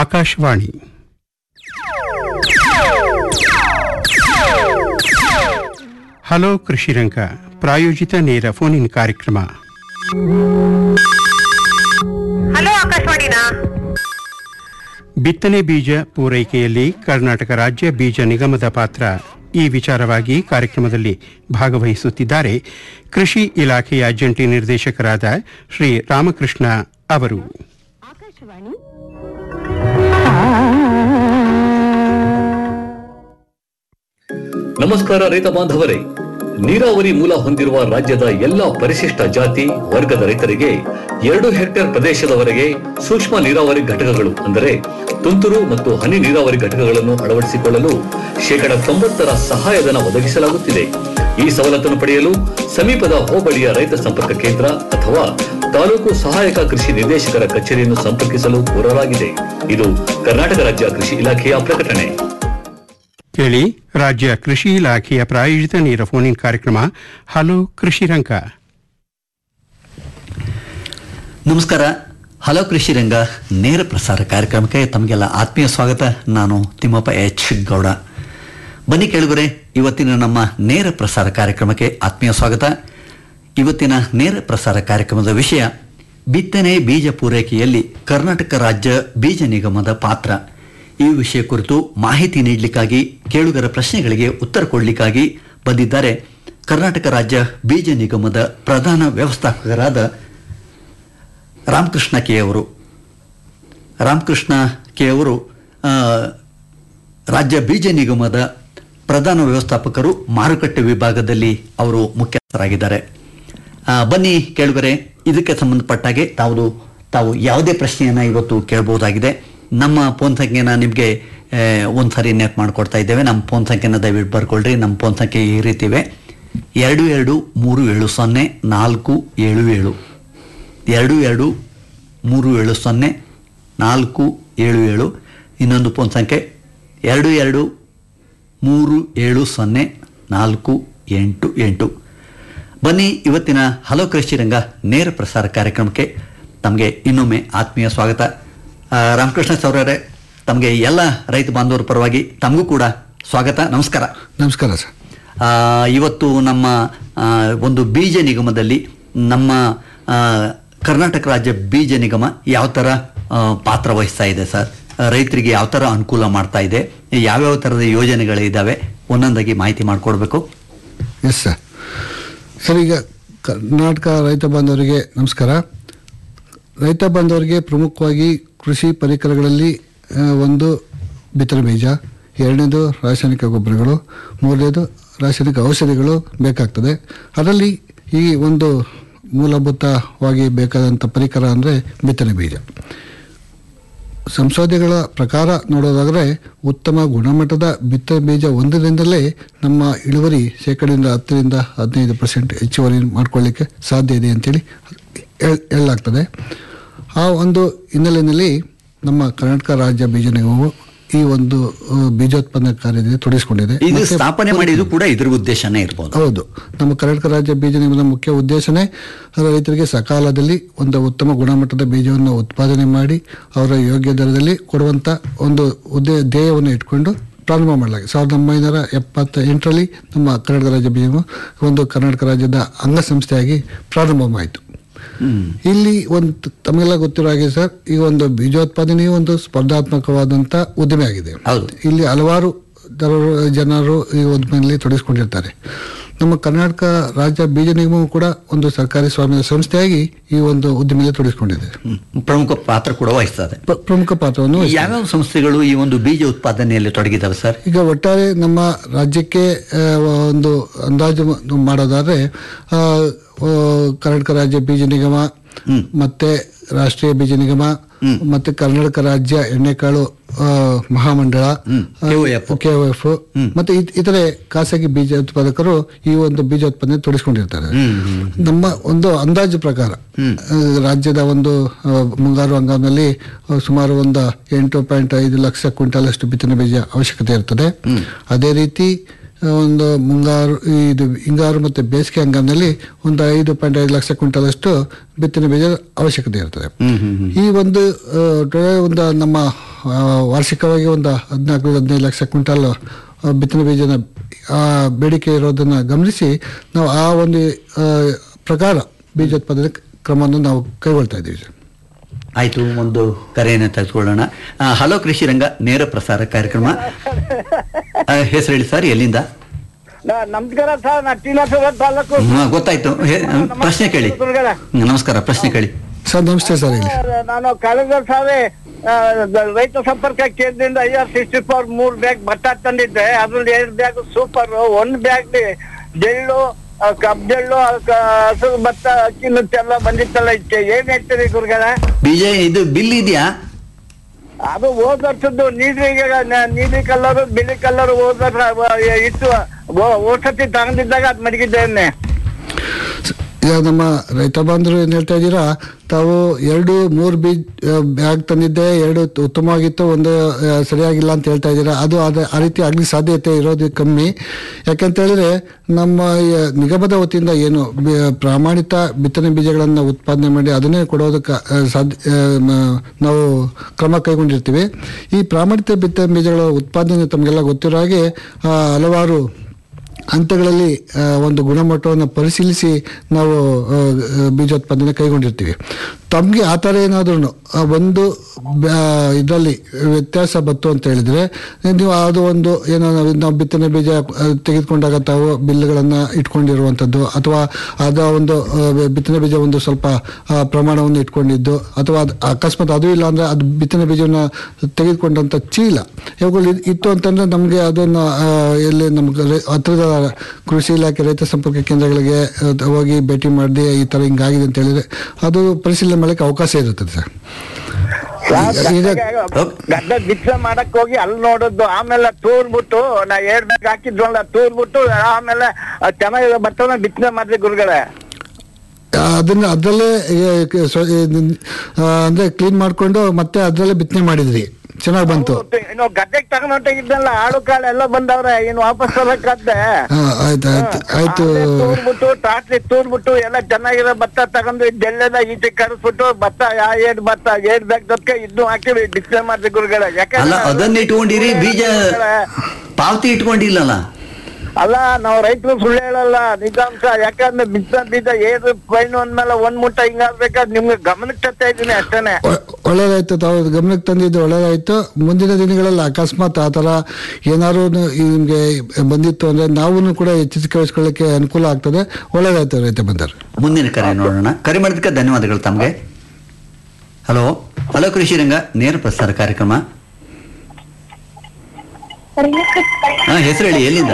Akashvani hello ಕೃಷಿರಂಗ ಪ್ರಾಯೋಜಿತ ನೇರ phone in ಕಾರ್ಯಕ್ರಮ ಹಲೋ ಆಕಾಶವಾಣಿನಾ ಬಿತ್ತನೆ ಬೀಜ ಪೂರೈಕೆಯಲ್ಲಿ ಕರ್ನಾಟಕ ರಾಜ್ಯ ಬೀಜ ನಿಗಮದ ಪಾತ್ರ ಈ ವಿಚಾರವಾಗಿ ಕಾರ್ಯಕ್ರಮದಲ್ಲಿ ಭಾಗವಹಿಸುತ್ತಿದ್ದಾರೆ ಕೃಷಿ ಇಲಾಖೆಯ ಜಂಟಿ ನಿರ್ದೇಶಕರಾದ ಶ್ರೀ ರಾಮಕೃಷ್ಣ ಅವರು ಆಕಾಶವಾಣಿ ನಮಸ್ಕಾರ ರೈತ ಬಾಂಧವರೇ ನೀರಾವರಿ ಮೂಲ ಹೊಂದಿರುವ ರಾಜ್ಯದ ಎಲ್ಲಾ ಪರಿಶಿಷ್ಟ ಜಾತಿ ವರ್ಗದ ರೈತರಿಗೆ ಎರಡು ಹೆಕ್ಟೇರ್ ಪ್ರದೇಶದವರೆಗೆ ಸೂಕ್ಷ್ಮ ನೀರಾವರಿ ಘಟಕಗಳು ಅಂದರೆ ತುಂತುರು ಮತ್ತು ಹನಿ ನೀರಾವರಿ ಘಟಕಗಳನ್ನು ಅಳವಡಿಸಿಕೊಳ್ಳಲು ಶೇಕಡ ತೊಂಬತ್ತರ ಸಹಾಯಧನ ಒದಗಿಸಲಾಗುತ್ತಿದೆ ಈ ಸವಲತ್ತನ್ನು ಪಡೆಯಲು ಸಮೀಪದ ಹೋಬಳಿಯ ರೈತ ಸಂಪರ್ಕ ಕೇಂದ್ರ ಅಥವಾ ತಾಲೂಕು ಸಹಾಯಕ ಕೃಷಿ ನಿರ್ದೇಶಕರ ಕಚೇರಿಯನ್ನು ಸಂಪರ್ಕಿಸಲು ಕೋರಲಾಗಿದೆ ಇದು ಕರ್ನಾಟಕ ರಾಜ್ಯ ಕೃಷಿ ಇಲಾಖೆಯ ಪ್ರಕಟಣೆ ಕೇಳಿ ರಾಜ್ಯ ಕೃಷಿ ಇಲಾಖೆಯ ಪ್ರಾಯೋಜಿತ ನೇರ ಫೋನ್ ಇನ್ ಕಾರ್ಯಕ್ರಮ ಹಲೋ ಕೃಷಿರಂಗ ನಮಸ್ಕಾರ ಹಲೋ ಕೃಷಿ ರಂಗ ನೇರ ಪ್ರಸಾರ ಕಾರ್ಯಕ್ರಮಕ್ಕೆ ತಮಗೆಲ್ಲ ಆತ್ಮೀಯ ಸ್ವಾಗತ ನಾನು ತಿಮ್ಮಪ್ಪ ಎಚ್ ಗೌಡ ಬನ್ನಿ ಕೇಳಿದರೆ ಇವತ್ತಿನ ನಮ್ಮ ನೇರ ಪ್ರಸಾರ ಕಾರ್ಯಕ್ರಮಕ್ಕೆ ಆತ್ಮೀಯ ಸ್ವಾಗತ ಇವತ್ತಿನ ನೇರ ಪ್ರಸಾರ ಕಾರ್ಯಕ್ರಮದ ವಿಷಯ ಬಿತ್ತನೆ ಬೀಜ ಪೂರೈಕೆಯಲ್ಲಿ ಕರ್ನಾಟಕ ರಾಜ್ಯ ಬೀಜ ನಿಗಮದ ಪಾತ್ರ ಈ ವಿಷಯ ಕುರಿತು ಮಾಹಿತಿ ನೀಡಲಿಕ್ಕಾಗಿ ಕೇಳುಗರ ಪ್ರಶ್ನೆಗಳಿಗೆ ಉತ್ತರ ಕೊಡಲಿಕ್ಕಾಗಿ ಬಂದಿದ್ದಾರೆ ಕರ್ನಾಟಕ ರಾಜ್ಯ ಬೀಜ ನಿಗಮದ ಪ್ರಧಾನ ವ್ಯವಸ್ಥಾಪಕರಾದ ರಾಮಕೃಷ್ಣ ಕೆ ಅವರು ರಾಮಕೃಷ್ಣ ಕೆ ಅವರು ಆ, ರಾಜ್ಯ ಬೀಜ ನಿಗಮದ ಪ್ರಧಾನ ವ್ಯವಸ್ಥಾಪಕರು ಮಾರುಕಟ್ಟೆ ವಿಭಾಗದಲ್ಲಿ ಅವರು ಮುಖ್ಯಸ್ಥರಾಗಿದ್ದಾರೆ ಆ, ಬನ್ನಿ ಕೇಳುಗರೆ ಇದಕ್ಕೆ ಸಂಬಂಧಪಟ್ಟಾಗೆ ತಾವು ತಾವು ಯಾವುದೇ ಪ್ರಶ್ನೆಯನ್ನು ಇವತ್ತು ಕೇಳಬಹುದಾಗಿದೆ ನಮ್ಮ ಫೋನ್ ಸಂಖ್ಯೆನ ನಿಮಗೆ ಒಂದು ಸಾರಿ ನೆಟ್ ಮಾಡಿಕೊಡ್ತಾ ಇದ್ದೇವೆ ನಮ್ಮ ಫೋನ್ ಸಂಖ್ಯೆನ ದಯವಿಟ್ಟು ಬರ್ಕೊಳ್ರಿ ನಮ್ಮ ಫೋನ್ ಸಂಖ್ಯೆ ಈ ರೀತಿ ಇವೆ ಎರಡು ಎರಡು ಮೂರು ಏಳು ಸೊನ್ನೆ ನಾಲ್ಕು ಏಳು ಏಳು ಎರಡು ಎರಡು ಮೂರು ಏಳು ಸೊನ್ನೆ ನಾಲ್ಕು ಏಳು ಏಳು ಇನ್ನೊಂದು ಫೋನ್ ಸಂಖ್ಯೆ ಎರಡು ಎರಡು ಮೂರು ಏಳು ಸೊನ್ನೆ ನಾಲ್ಕು ಎಂಟು ಎಂಟು ಬನ್ನಿ ಇವತ್ತಿನ ಹಲೋ ಕೃಷಿ ರಂಗ ನೇರ ಪ್ರಸಾರ ಕಾರ್ಯಕ್ರಮಕ್ಕೆ ತಮಗೆ ಇನ್ನೊಮ್ಮೆ ಆತ್ಮೀಯ ಸ್ವಾಗತ ಆ, ರಾಮಕೃಷ್ಣ ಸೌರರೇ ತಮಗೆ ಎಲ್ಲ ರೈತ ಬಾಂಧವರ ಪರವಾಗಿ ತಮಗೂ ಕೂಡ ಸ್ವಾಗತ ನಮಸ್ಕಾರ ನಮಸ್ಕಾರ ಸರ್ ಆ, ಇವತ್ತು ನಮ್ಮ ಆ, ಒಂದು ಬೀಜ ನಿಗಮದಲ್ಲಿ ನಮ್ಮ ಆ, ಕರ್ನಾಟಕ ರಾಜ್ಯ ಬೀಜ ನಿಗಮ ಯಾವ ಥರ ಆ, ಪಾತ್ರ ವಹಿಸ್ತಾ ಇದೆ ಸರ್ ರೈತರಿಗೆ ಯಾವ ಥರ ಅನುಕೂಲ ಮಾಡ್ತಾ ಇದೆ ಯಾವ್ಯಾವ ಥರದ ಯೋಜನೆಗಳಿದ್ದಾವೆ ಒಂದೊಂದಾಗಿ ಮಾಹಿತಿ ಮಾಡಿಕೊಡ್ಬೇಕು ಎಸ್ ಸರ್ ಸರ್ ಈಗ ಕರ್ನಾಟಕ ರೈತ ಬಾಂಧವರಿಗೆ ನಮಸ್ಕಾರ ರೈತ ಬಾಂಧವರಿಗೆ ಪ್ರಮುಖವಾಗಿ ಕೃಷಿ ಪರಿಕರಗಳಲ್ಲಿ ಆ, ಒಂದು ಬಿತ್ತನೆ ಬೀಜ ಎರಡನೇದು ರಾಸಾಯನಿಕ ಗೊಬ್ಬರಗಳು ಮೂರನೇದು ರಾಸಾಯನಿಕ ಔಷಧಿಗಳು ಬೇಕಾಗ್ತದೆ ಅದರಲ್ಲಿ ಈ ಒಂದು ಮೂಲಭೂತವಾಗಿ ಬೇಕಾದಂಥ ಪರಿಕರ ಅಂದರೆ ಬಿತ್ತನೆ ಬೀಜ ಸಂಶೋಧನೆಗಳ ಪ್ರಕಾರ ನೋಡೋದಾದರೆ ಉತ್ತಮ ಗುಣಮಟ್ಟದ ಬಿತ್ತನೆ ಬೀಜ ಒಂದರಿಂದಲೇ ನಮ್ಮ ಇಳುವರಿ ಶೇಕಡದಿಂದ ಹತ್ತರಿಂದ ಹದಿನೈದು ಪರ್ಸೆಂಟ್ ಹೆಚ್ಚುವರಿ ಮಾಡ್ಕೊಳ್ಳಿಕ್ಕೆ ಸಾಧ್ಯ ಇದೆ ಅಂತೇಳಿ ಹೇಳ್- ಹೇಳಲಾಗ್ತದೆ ಆ ಒಂದು ಹಿನ್ನೆಲೆಯಲ್ಲಿ ನಮ್ಮ ಕರ್ನಾಟಕ ರಾಜ್ಯ ಬೀಜ ನಿಗಮವು ಈ ಒಂದು ಆ, ಬೀಜೋತ್ಪನ್ನ ಕಾರ್ಯದಲ್ಲಿ ತೊಡಗಿಸಿಕೊಂಡಿದೆ ಇದು ಮತ್ತೆ ಸ್ಥಾಪನೆ ಮಾಡಿದ್ದು ಕೂಡ ಇದ್ರ ಉದ್ದೇಶನೇ ಇರ್ಬೋದು ಹೌದು ನಮ್ಮ ಕರ್ನಾಟಕ ರಾಜ್ಯ ಬೀಜ ನಿಗಮದ ಮುಖ್ಯ ಉದ್ದೇಶನೇ ರೈತರಿಗೆ ಸಕಾಲದಲ್ಲಿ ಒಂದು ಉತ್ತಮ ಗುಣಮಟ್ಟದ ಬೀಜವನ್ನು ಉತ್ಪಾದನೆ ಮಾಡಿ ಅವರ ಯೋಗ್ಯ ದರದಲ್ಲಿ ಕೊಡುವಂತ ಒಂದು ಉದ್ದೇ ಧ್ಯೇಯವನ್ನು ಇಟ್ಕೊಂಡು ಪ್ರಾರಂಭ ಮಾಡಲಾಗಿದೆ ಸಾವಿರದ ಒಂಬೈನೂರ ಎಪ್ಪತ್ತ ಎಂಟರಲ್ಲಿ ನಮ್ಮ ಕರ್ನಾಟಕ ರಾಜ್ಯ ಬೀಜ ನಿಗಮ ಒಂದು ಕರ್ನಾಟಕ ರಾಜ್ಯದ ಅಂಗಸಂಸ್ಥೆಯಾಗಿ ಪ್ರಾರಂಭವಾಯಿತು ಇಲ್ಲಿ ಒಂದು ತಮಗೆಲ್ಲ ಗೊತ್ತಿರೋ ಹಾಗೆ ಸರ್ ಈ ಒಂದು ಬೀಜೋತ್ಪಾದನೆಯು ಒಂದು ಸ್ಪರ್ಧಾತ್ಮಕವಾದಂತ ಉದ್ದಿಮೆ ಆಗಿದೆ ಹೌದು. ಇಲ್ಲಿ ಹಲವಾರು ದರ- ಜನರು ಈ ಉದ್ಯಮದಲ್ಲಿ ತೊಡಗಿಸಿಕೊಂಡಿರ್ತಾರೆ ನಮ್ಮ ಕರ್ನಾಟಕ ರಾಜ್ಯ ಬೀಜ ನಿಗಮವು ಕೂಡ ಒಂದು ಸರ್ಕಾರಿ ಸ್ವಾಮ್ಯದ ಸಂಸ್ಥೆಯಾಗಿ ಈ ಒಂದು ಉದ್ಯಮದಲ್ಲಿ ತೊಡಗಿಸಿಕೊಂಡಿದೆ ಹ್ಮ್. ಪ್ರಮುಖ ಪಾತ್ರ ಕೂಡ ವಹಿಸ್ತದೆ ಪ್ರ- ಪ್ರಮುಖ ಪಾತ್ರವನ್ನು ವಹಿಸಿದೆ. ಯಾವ್ಯಾವ ಸಂಸ್ಥೆಗಳು ಈ ಒಂದು ಬೀಜ ಉತ್ಪಾದನೆಯಲ್ಲಿ ತೊಡಗಿದಾವೆ ಸರ್ ಈಗ ಒಟ್ಟಾರೆ ನಮ್ಮ ರಾಜ್ಯಕ್ಕೆ ಆ, ಒಂದು ಅಂದಾಜು ಮ- ಮಾಡೋದಾದ್ರೆ ಆ, ಆ, ಕರ್ನಾಟಕ ರಾಜ್ಯ ಬೀಜ ನಿಗಮ ಮತ್ತೆ ರಾಷ್ಟ್ರೀಯ ಬೀಜ ನಿಗಮ ಮತ್ತೆ ಕರ್ನಾಟಕ ರಾಜ್ಯ ಎಣ್ಣೆಕಾಳು ಆ, ಮಹಾಮಂಡಳ KOF. ಕೆಒಎಫ್ ಮತ್ತೆ ಇತ್- ಇತರೆ ಖಾಸಗಿ ಬೀಜ ಉತ್ಪಾದಕರು ಈ ಒಂದು ಬೀಜ ಉತ್ಪಾದನೆ ತೊಡಗಿಸಿಕೊಂಡಿರ್ತಾರೆ ನಮ್ಮ ಒಂದು ಅಂದಾಜು ಪ್ರಕಾರ ಆ, ರಾಜ್ಯದ ಒಂದು ಆ, ಮುಂಗಾರು ಹಂಗಾಮಿನಲ್ಲಿ ಆ, ಸುಮಾರು ಒಂದು ಎಂಟು ಪಾಯಿಂಟ್ ಐದು ಲಕ್ಷ ಕ್ವಿಂಟಾಲ್ ಅಷ್ಟು ಬಿತ್ತನೆ ಬೀಜ ಅವಶ್ಯಕತೆ ಇರ್ತದೆ ಅದೇ ರೀತಿ ಒಂದು ಮುಂಗಾರು ಇದು ಹಿಂಗಾರು ಮತ್ತು ಬೇಸಿಗೆ ಹಂಗಾಮಿನಲ್ಲಿ ಒಂದು ಐದು ಪಾಯಿಂಟ್ ಐದು ಲಕ್ಷ ಕ್ವಿಂಟಲ್ ಅಷ್ಟು ಬಿತ್ತನೆ ಬೀಜ ಅವಶ್ಯಕತೆ ಇರ್ತದೆ ಹ್ಮ್ ಹ್ಮ್ ಹ್ಮ್ ಈ ಒಂದು ಆ, ಟೊಳ್ಳೆ ಒಂದು ನಮ್ಮ ಆ, ವಾರ್ಷಿಕವಾಗಿ ಒಂದು ಹದಿನಾಲ್ಕು ಹದಿನೈದು ಲಕ್ಷ ಕ್ವಿಂಟಲ್ ಆ, ಬಿತ್ತನೆ ಬೀಜನ ಆ, ಬೇಡಿಕೆ ಇರೋದನ್ನ ಗಮನಿಸಿ ನಾವು ಆ ಒಂದು ಆ, ಪ್ರಕಾರ ಬೀಜೋತ್ಪಾದನೆ ಕ್ರಮವನ್ನು ನಾವು ಕೈಗೊಳ್ತಾ ಇದ್ದೀವಿ ಸರ್ ಆಯ್ತು ಒಂದು ಕರೆಯನ್ನು ತೆಗೆದುಕೊಳ್ಳೋಣ ಆ, ಹಲೋ ಕೃಷಿ ರಂಗ ನೇರ ಪ್ರಸಾರ ಕಾರ್ಯಕ್ರಮ ಆ, ಹೆಸರು ಹೇಳಿ ಸರ್ ಎಲ್ಲಿಂದ ನ- ನಮಸ್ಕಾರ ಸರ್ ನಾ ಟಿ ನರಸೀಪುರ ತಾಲೂಕು ಹ್ಮ್, ಗೊತ್ತಾಯ್ತು ಹೇ- ಪ್ರಶ್ನೆ ಕೇಳಿ ಗುರುಗಳೇ. ಹ್ಮ್, ನಮಸ್ಕಾರ ಪ್ರಶ್ನೆ ಕೇಳಿ ಸರ್ ನಮಸ್ತೆ ಸರ್ ಹೇಳಿ ನಾನು ಕಳೆದ ಸಾರಿ ಆ, ದ- ರೈತ ಸಂಪರ್ಕ ಕೇಂದ್ರದಿಂದ ಐ ಆರ್ ಸಿಕ್ಸ್ಟಿ ಫೋರ್ ಮೂರ್ ಬ್ಯಾಗ್ ಭತ್ತ ತಂದಿದ್ದೆ ಅದ್ರಲ್ಲಿ ಎರಡು ಬ್ಯಾಗ್ ಸೂಪರ್ ಒಂದ್ ಬ್ಯಾಗ್ ಜೆಳ್ಳು ಆ, ಕಬ್ಬ್ ಜೆಳ್ಳು ಆ, ಕ- ಹಸಿರು ಭತ್ತ ಅಕ್ಕಿ ನುಚ್ಚ ಎಲ್ಲ ಬಂದಿತ್ತಲ್ಲ ಇದಕ್ಕೆ ಏನ್ ಹೇಳ್ತೀರಿ ಗುರುಗಳ ಬೀಜ ಇದು ಬಿಲ್ ಇದೆಯಾ ಅದು ಹೋದ ವರ್ಷದ್ದು ನೀಲಿ ನೀಲಿ ಕಲರ್ ಬಿಳಿ ಕಲರ್ ಹೋದ ವರ್ಷ ಇತ್ತು ಓಸತಿ ತಗೊಂಡಿದ್ದಾಗ ಅದ್ ಮಡಗಿದ್ದೇನೆ ಈಗ ನಮ್ಮ ರೈತ ಬಾಂಧವರು ಏನು ಹೇಳ್ತಾ ಇದ್ದೀರಾ ತಾವು ಎರಡು ಮೂರು ಬೀಜ ಬ್ಯಾಗ್ ತಂದಿದ್ದೆ ಎರಡು ತ- ಉತ್ತಮವಾಗಿತ್ತು ಒಂದು ಆ, ಸರಿಯಾಗಿಲ್ಲ ಅಂತ ಹೇಳ್ತಾ ಇದ್ದೀರಾ ಅದು ಅದ ಆ ರೀತಿ ಆಗ್ಲಿಕ್ಕೆ ಸಾಧ್ಯತೆ ಇರೋದು ಕಮ್ಮಿ ಯಾಕಂತ ಹೇಳಿದ್ರೆ ನಮ್ಮ ಈ ನಿಗಮದ ವತಿಯಿಂದ ಏನು ಬಿ- ಪ್ರಾಮಾಣಿತ ಬಿತ್ತನೆ ಬೀಜಗಳನ್ನು ಉತ್ಪಾದನೆ ಮಾಡಿ ಅದನ್ನೇ ಕೊಡೋದಕ್ಕೆ ಆ, ಸಾಧ್ಯ ಆ, ಮ- ನಾವು ಕ್ರಮ ಕೈಗೊಂಡಿರ್ತೀವಿ ಈ ಪ್ರಾಮಾಣಿತ ಬಿತ್ತನೆ ಬೀಜಗಳ ಉತ್ಪಾದನೆ ತಮಗೆಲ್ಲ ಗೊತ್ತಿರೋ ಹಾಗೆ ಆ, ಹಲವಾರು ಹಂತಗಳಲ್ಲಿ ಆ, ಒಂದು ಗುಣಮಟ್ಟವನ್ನು ಪರಿಶೀಲಿಸಿ ನಾವು ಆ, ಆ, ಬೀಜೋತ್ಪಾದನೆ ಕೈಗೊಂಡಿರ್ತೀವಿ ತಮಗೆ ಆ ಥರ ಏನಾದ್ರೂ ಒಂದು ಇದರಲ್ಲಿ ವ್ಯತ್ಯಾಸ ಬಂತು ಅಂತ ಹೇಳಿದ್ರೆ ನೀವು ಅದು ಒಂದು ಏನೋ ನಾವು ನಾವು ಬಿತ್ತನೆ ಬೀಜ ಆ, ತೆಗೆದುಕೊಂಡಾಗ ತಾವು ಬಿಲ್ಗಳನ್ನು ಇಟ್ಕೊಂಡಿರುವಂಥದ್ದು ಅಥವಾ ಅದ ಒಂದು ಆ, ಬಿತ್ತನೆ ಬೀಜ ಒಂದು ಸ್ವಲ್ಪ ಆ, ಪ್ರಮಾಣವನ್ನು ಇಟ್ಕೊಂಡಿದ್ದು ಅಥವಾ ಅದು ಅಕಸ್ಮಾತ್ ಅದು ಇಲ್ಲ ಅಂದ್ರೆ ಅದು ಬಿತ್ತನೆ ಬೀಜವನ್ನು ತೆಗೆದುಕೊಂಡಂಥ ಚೀಲ ಇವುಗಳು ಇದ್- ಇತ್ತು ಅಂತಂದ್ರೆ ನಮಗೆ ಅದನ್ನು ಆ, ಎಲ್ಲಿ ನಮ್ಗೆ ರೈ- ಹತ್ರದ ಕೃಷಿ ಇಲಾಖೆ ರೈತ ಸಂಪರ್ಕ ಕೇಂದ್ರಗಳಿಗೆ ಆ, ಹೋಗಿ ಭೇಟಿ ಮಾಡಿ ಈ ಥರ ಹಿಂಗಾಗಿದೆ ಅಂತ ಹೇಳಿದ್ರೆ ಅದು ಪರಿಶೀಲನೆ ಮಾಡಲಿಕ್ಕೆ ಅವಕಾಶ ಇರುತ್ತದೆ ಸರ್ ಈಗ ಗದ್ದೆ ಬಿತ್ತನೆ ಮಾಡಕ್ ಹೋಗಿ ಅಲ್ಲಿ ನೋಡೋದು ಆಮೇಲೆ ತೂರ್ಬಿಟ್ಟು ನಾ ಎರಡ್ ಬ್ಯಾಗ್ ಹಾಕಿದ್ವಲ್ಲ ತೂರ್ಬಿಟ್ಟು ಆಮೇಲೆ ಅದ್ ಚೆನ್ನಾಗಿರೋ ಭತ್ತನ ಬಿತ್ತನೆ ಮಾಡಿದ್ವಿ ಗುರುಗಳೇ ಆ, ಅದನ್ನ ಅದರಲ್ಲೇ ಏ, ಕ- ಸ್ವ- ಏ, ನಿನ್- ಆ, ಅಂದ್ರೆ ಕ್ಲೀನ್ ಮಾಡ್ಕೊಂಡು ಮತ್ತೆ ಅದರಲ್ಲೇ ಬಿತ್ತನೆ ಮಾಡಿದ್ರಿ ಚೆನ್ನಾಗಿ ಬಂತು ಇನ್ನು ಗದ್ದೆಗೆ ತಗೊಂಡೋಗಿದ್ದಲ್ಲ ಆಳು ಕಾಳು ಎಲ್ಲ ಬಂದವ್ರೆ ಇನ್ನು ವಾಪಸ್ ಬರ್ಬೇಕಾದ್ದೆ ಹಾ ಆಯ್ತು ಆಯ್ತು ಆಯ್ತು ತೂರ್ಬಿಟ್ಟು ಟ್ರಾಕ್ಟ್ರಿ ತೂರ್ಬಿಟ್ಟು ಎಲ್ಲ ಚೆನ್ನಾಗಿರೋ ಭತ್ತ ತಗೊಂಡು ಇದೆಲ್ಲ ಈಚೆ ಕರೆಸ್ಬಿಟ್ಟು ಭತ್ತ ಯಾ ಏಡ್ ಭತ್ತ ಏಡ್ ಬ್ಯಾಗ್ ದೊಕ್ಕ ಇದ್ನು ಹಾಕಿ ಬಿತ್ತನೆ ಮಾಡಿದ್ವಿ ಗುರುಗಳೇ ಅಲ್ಲ ಯಾಕಂದ್ರೆ ಅದನ್ನ ಇಟ್ಕೊಂಡಿರಿ ಬೀಜ ಪಾವತಿ ಇಟ್ಕೊಂಡಿಲ್ಲಲ್ಲ ಅಲ್ಲ ನಾವು ರೈತರು ಸುಳ್ಳು ಹೇಳಲ್ಲ ನಿಜಾಂಶ ಯಾಕಂದ್ರೆ ಬಿತ್ತ ಬೀಜ ಏದು ಪೈನು ಅಂದ್ಮೇಲೆ ಒಂದ್ ಮುಟ್ಟ ಹಿಂಗಾಗ್ಬೇಕಾದ್ ನಿಮ್ಗೆ ಗಮನಕ್ಕೆ ತರ್ತಾ ಇದೀನಿ ಅಷ್ಟೇನೆ ಒ- ಒಳ್ಳೇದಾಯ್ತು ತಾವು ಗಮನಕ್ಕೆ ತಂದಿದ್ದು ಒಳ್ಳೇದಾಯ್ತು ಮುಂದಿನ ದಿನಗಳಲ್ಲಿ ಅಕಸ್ಮಾತ್ ಆ ಥರ ಏನಾದ್ರು ನಿಮಗೆ ಬಂದಿತ್ತು ಅಂದ್ರೆ ನಾವು ಕೂಡ ಎಚ್ಚರಿಕೆ ವಹಿಸ್ಕೊಳ್ಳಿಕ್ಕೆ ಅನುಕೂಲ ಆಗ್ತದೆ ಒಳ್ಳೇದಾಯ್ತು ರೈತ ಬಂದರು ಮುಂದಿನ ಕರೆ ನೋಡೋಣ ಕರೆ ಮಾಡಿದ್ದಕ್ಕೆ ಧನ್ಯವಾದಗಳು ತಮಗೆ ಹಲೋ ಹಲೋ ಕೃಷಿ ರಂಗ ನೇರ ಪ್ರಸಾರ ಕಾರ್ಯಕ್ರಮ ಹಾ ಹೆಸರು ಹೇಳಿ ಎಲ್ಲಿಂದ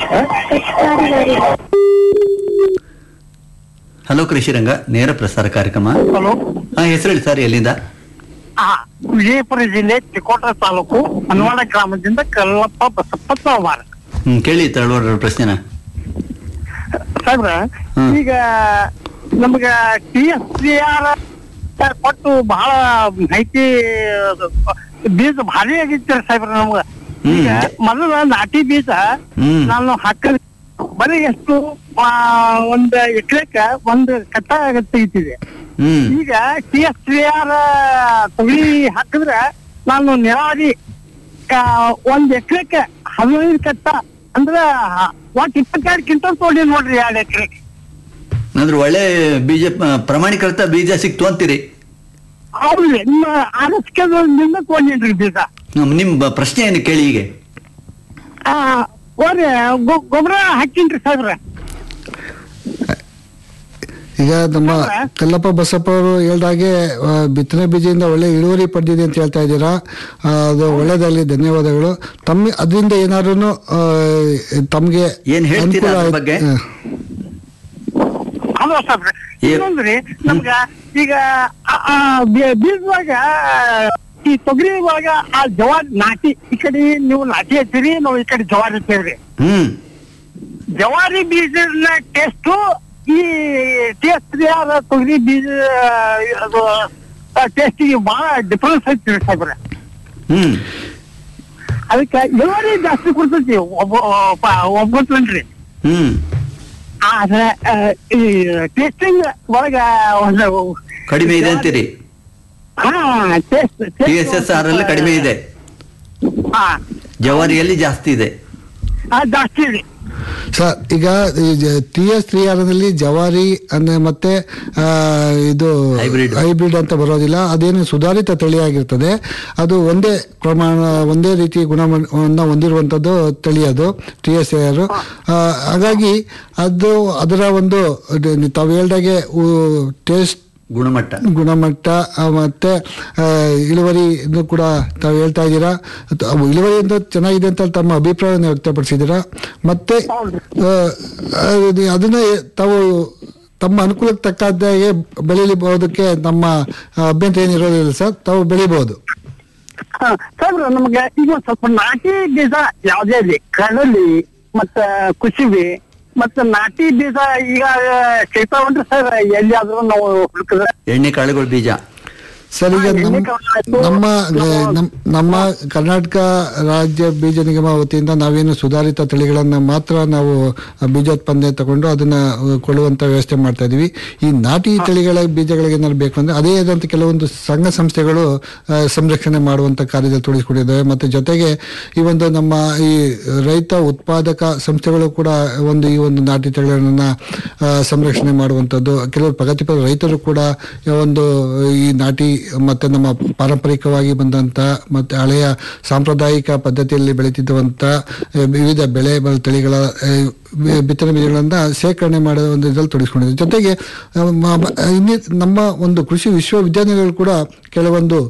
ಹಲೋ ಕೃಷಿ ರಂಗ ನೇರ ಪ್ರಸಾರ ಕಾರ್ಯಕ್ರಮ ಹಲೋ ಹಾ ಹೆಸರು ಹೇಳಿ ಸರ್ ಎಲ್ಲಿಂದ ವಿಜಯಪುರ ಜಿಲ್ಲೆ ತಿಕೋಟ ತಾಲೂಕು ಹನ್ವಾಡ ಗ್ರಾಮದಿಂದ ಕಲ್ಲಪ್ಪ ಬಸಪ್ಪ ಚೌಮಾರ ಹ್ಮ್ ಕೇಳಿ ತಳವರ ಪ್ರಶ್ನೆನ ಸಾಹೇಬ್ರ ಹ್ಮ್. ಈಗ ನಮ್ಗ ಟಿ ಎಸ್ ಸಿ ಆರ್ ಕೊಟ್ಟು ಬಹಳ ಮಾಹಿತಿ ಬೀಜ ಭಾರಿ ಆಗಿತ್ತು ಸಾಹೇಬ್ರ ನಮ್ಗ ಹ್ಮ್. ಈಗ ಮೊದಲ ನಾಟಿ ಬೀಜ ಹ್ಮ್. ನಾನು ಹಾಕ ಬರೀ ಎಷ್ಟು ಆ, ಒಂದ್ ಎಕರೆಕ ಒಂದ್ ಕಟ್ಟ ತೆಗಿತಿದೆ ಹ್ಮ್ ಈಗ ಟಿ ಎಸ್ ಸಿ ಆರ್ ತೊಗರಿ ಹಾಕಿದ್ರೆ ನಾನು ನೀರಾವರಿ ಆ, ಒಂದ್ ಎಕರೆಕ್ಕೆ ಹದಿನೈದು ಕಟ್ಟ ಅಂದ್ರ ಒಟ್ ಇಪ್ಪತ್ತೆರಡು ಕ್ವಿಂಟಲ್ ತೊಗೊಂಡಿ ನೋಡ್ರಿ ಎರಡು ಎಕರೆ ಅಂದ್ರೆ ಒಳ್ಳೆ ಬೀಜ ಪ- ಪ್ರಮಾಣೀಕೃತ ಬೀಜ ಸಿಕ್ತು ಅಂತೀರಿ ಹೌದ್ರಿ ನಿಮ್ಮ ಆರಸ್ಕದಿಂದ ತೊಗೊಂಡಿನ್ರಿ ಬೀಜ ಹ್ಮ್, ನಿಮ್ ಬ- ಪ್ರಶ್ನೆ ಏನು ಕೇಳಿ ಈಗ ಆ, ಹೋರಿ ಗೊ- ಗೊಬ್ಬರ ಹಾಕಿನ್ರಿ ಸಾಹೇಬ್ರ ಈಗ ನಮ್ಮ ಕಲ್ಲಪ್ಪ ಬಸಪ್ಪ ಅವರು ಹೇಳ್ದಾಗೆ ಆ, ಬಿತ್ತನೆ ಬೀಜದಿಂದ ಒಳ್ಳೆ ಇಳುವರಿ ಪಡೆದಿದೆ ಅಂತ ಹೇಳ್ತಾ ಇದ್ದೀರಾ ಆ, ಅದು ಒಳ್ಳೇದಾಗಲಿ ಧನ್ಯವಾದಗಳು ತಮ್ಮ ಅದರಿಂದ ಏನಾದ್ರು ತಮಗೆ ಏನ್ ಹೇಳ್ತೀರಾ ಅದ್ರ ಬಗ್ಗೆ? ಹಲೋ ಸಾಹೇಬ್ರ ಏ- ಇನ್ನೊಂದ್ರಿ ನಮ್ಗ ಈಗ ಆ- ಆ ಬೀ- ಬೀಜದಾಗ ಈ ತೊಗರಿ ಒಳಗ ಆ ಜವಾರಿ ನಾಟಿ ಈ ಕಡೆ ನೀವು ನಾಟಿ ಹಚ್ಚಿರಿ ನಾವು ಈ ಕಡೆ ಜವಾರಿ ಹಚ್ಚೇವ್ರಿ ಹ್ಮ್ ಜವಾರಿ ಬೀಜದ ಟೇಸ್ಟು ಈ ಟೇಸ್ಟ್ ತೊಗರಿ ಬೀಜ ಅದು ಟೇಸ್ಟಿಗೆ ಬಹಳ ಡಿಫ್ರೆನ್ಸ್ ಐತಿ ಸಾಹೇಬ್ರೆ ಹ್ಮ್ ಅದಕ್ಕೆ ಇಳುವರಿ ಜಾಸ್ತಿ ಕೊಡ್ತೈತಿ ಒಬ್ಬ ಒಬ್ಬತ್ರಿ ಹ್ಮ್ ಆದ್ರೆ ಆ, ಈ ಟೇಸ್ಟಿಂಗ್ ಒಳಗ ಒಂದು ಕಡಿಮೆ ಇದೆ ಅಂತೀರಿ ಹಾ taste T S S R ಅಲ್ಲಿ ಕಡಿಮೆ ಇದೆ ಹಾ ಜವಾರಿಯಲ್ಲಿ ಜಾಸ್ತಿ ಇದೆ ಆ, ಜಾಸ್ತಿ ಇದೆ ಸರ್ ಈಗ ಟಿ ಎಸ್ ತ್ರೀ ನಲ್ಲಿ ಜವಾರಿ ಅಂದ್ರೆ ಮತ್ತೆ ಆ, ಇದು Hybrid. ಹೈಬ್ರಿಡ್ ಅಂತ ಬರೋದಿಲ್ಲ ಅದೇನು ಸುಧಾರಿತ ತಳಿಯಾಗಿರ್ತದೆ ಅದು ಒಂದೇ ಪ್ರಮಾಣ ಒಂದೇ ರೀತಿ ಗುಣಮಟ್ಟವನ್ನು ಹೊಂದಿರುವಂಥದ್ದು ತಳಿ ಅದು ಟಿ ಎಸ್ ಎ ಆರ್ ಹಾಗಾಗಿ ಅದು ಅದರ ಒಂದು ಅದು ತಾವು ಹೇಳ್ದಾಗೆ ಟೇಸ್ಟ್ ಗುಣಮಟ್ಟ ಗುಣಮಟ್ಟ ಆ, ಮತ್ತೆ ಆ, ಇಳುವರಿ ಇದು ಕೂಡ ತಾವು ಹೇಳ್ತಾ ಇದ್ದೀರಾ ಅದು ಅವು ಇಳುವರಿ ಅಂತ ಚೆನ್ನಾಗಿದೆ ಅಂತ ತಮ್ಮ ಅಭಿಪ್ರಾಯವನ್ನು ವ್ಯಕ್ತಪಡಿಸಿದ್ದೀರಾ ಮತ್ತೆ ಆ, ಅದು ಅದನ್ನ ತಾವು ತಮ್ಮ ಅನುಕೂಲಕ್ಕೆ ತಕ್ಕಾದಾಗೆ ಬೆಳಿಬಹುದಕ್ಕೆ ನಮ್ಮ ಆ, ಅಭ್ಯಂತರ ಏನಿರೋದಿಲ್ಲ ಸರ್ ತಾವು ಬೆಳಿಬಹುದು ಹಾ, ಸಾಹೇಬ್ರ ನಮ್ಗೆ ಈಗ ಒಂದ್ ಸ್ವಲ್ಪ ನಾಟಿ ಬೀಜ ಯಾವ್ದೇ ಇರ್ಲಿ ಕಡಲಿ ಮತ್ತ ಕುಸುಬಿ ಮತ್ತ ನಾಟಿ ಬೀಜ ಈಗ ಸಿಗ್ತಾವನ್ರಿ ಸರ್ ಎಲ್ಲಿಯಾದ್ರೂ ನಾವು ಹುಡುಕಿದ್ರೆ ಎಣ್ಣೆ ಕಾಳುಗಳ ಬೀಜ ಸರ್ ಈಗ ಹಾ, ನಮ್ಮ ಎಣ್ಣೆ ಕಾಳು ನಮ್ಮ ನಾವು- ನಮ್- ನಮ್ಮ ಕರ್ನಾಟಕ ರಾಜ್ಯ ಬೀಜ ನಿಗಮ ವತಿಯಿಂದ ನಾವೇನು ಸುಧಾರಿತ ತಳಿಗಳನ್ನ ಮಾತ್ರ ನಾವು ಬೀಜೋತ್ಪಾದನೆ ತಗೊಂಡು ಅದನ್ನ ಅಹ್, ಕೊಳ್ಳುವಂತ ವ್ಯವಸ್ಥೆ ಮಾಡ್ತಾ ಇದೀವಿ ಈ ನಾಟಿ ತಳಿಗಳ ಬೀಜಗಳಿಗೆ ಏನಾದ್ರು ಬೇಕು ಅಂದ್ರೆ ಅದೇ ಆದಂತ ಕೆಲವೊಂದು ಸಂಘ ಸಂಸ್ಥೆಗಳು ಅಹ್, ಸಂರಕ್ಷಣೆ ಮಾಡುವಂತ ಕಾರ್ಯದಲ್ಲಿ ತೊಡಗಿಸಿಕೊಂಡಿದ್ದಾವೆ ಮತ್ತೆ ಜೊತೆಗೆ ಈ ಒಂದು ನಮ್ಮ ಈ ರೈತ ಉತ್ಪಾದಕ ಸಂಸ್ಥೆಗಳು ಕೂಡ ಒಂದು ಈ ಒಂದು ನಾಟಿ ತಳಿಗಳನ್ನ ಅಹ್, ಸಂರಕ್ಷಣೆ ಮಾಡುವಂಥದ್ದು ಕೆಲವರು ಪ್ರಗತಿಪರ ರೈತರು ಕೂಡ ಒಂದು ಈ ನಾಟಿ ಮತ್ತೆ ನಮ್ಮ ಪಾರಂಪರಿಕವಾಗಿ ಬಂದಂತ ಮತ್ತೆ ಹಳೆಯ ಸಾಂಪ್ರದಾಯಿಕ ಪದ್ಧತಿಯಲ್ಲಿ ಬೆಳೀತಿದ್ದಂತ ಅಹ್, ವಿವಿಧ ಬೆಳೆ ಬ- ತಳಿಗಳ ಅಹ್, ಬಿ- ಬಿತ್ತನೆ ಬೀಜಗಳನ್ನ ಸೇಕರಣೆ ಮಾಡೋ ಒಂದು ಇದ್ರಲ್ಲಿ ತೊಡಗಿಸ್ಕೊಂಡಿದೆ ಜೊತೆಗೆ ಅಹ್, ಮ- ಇನ್ನಿ ನಮ್ಮ ಒಂದು ಕೃಷಿ ವಿಶ್ವವಿದ್ಯಾನಿಲಯಗಳು ಕೂಡ ಕೆಲವೊಂದು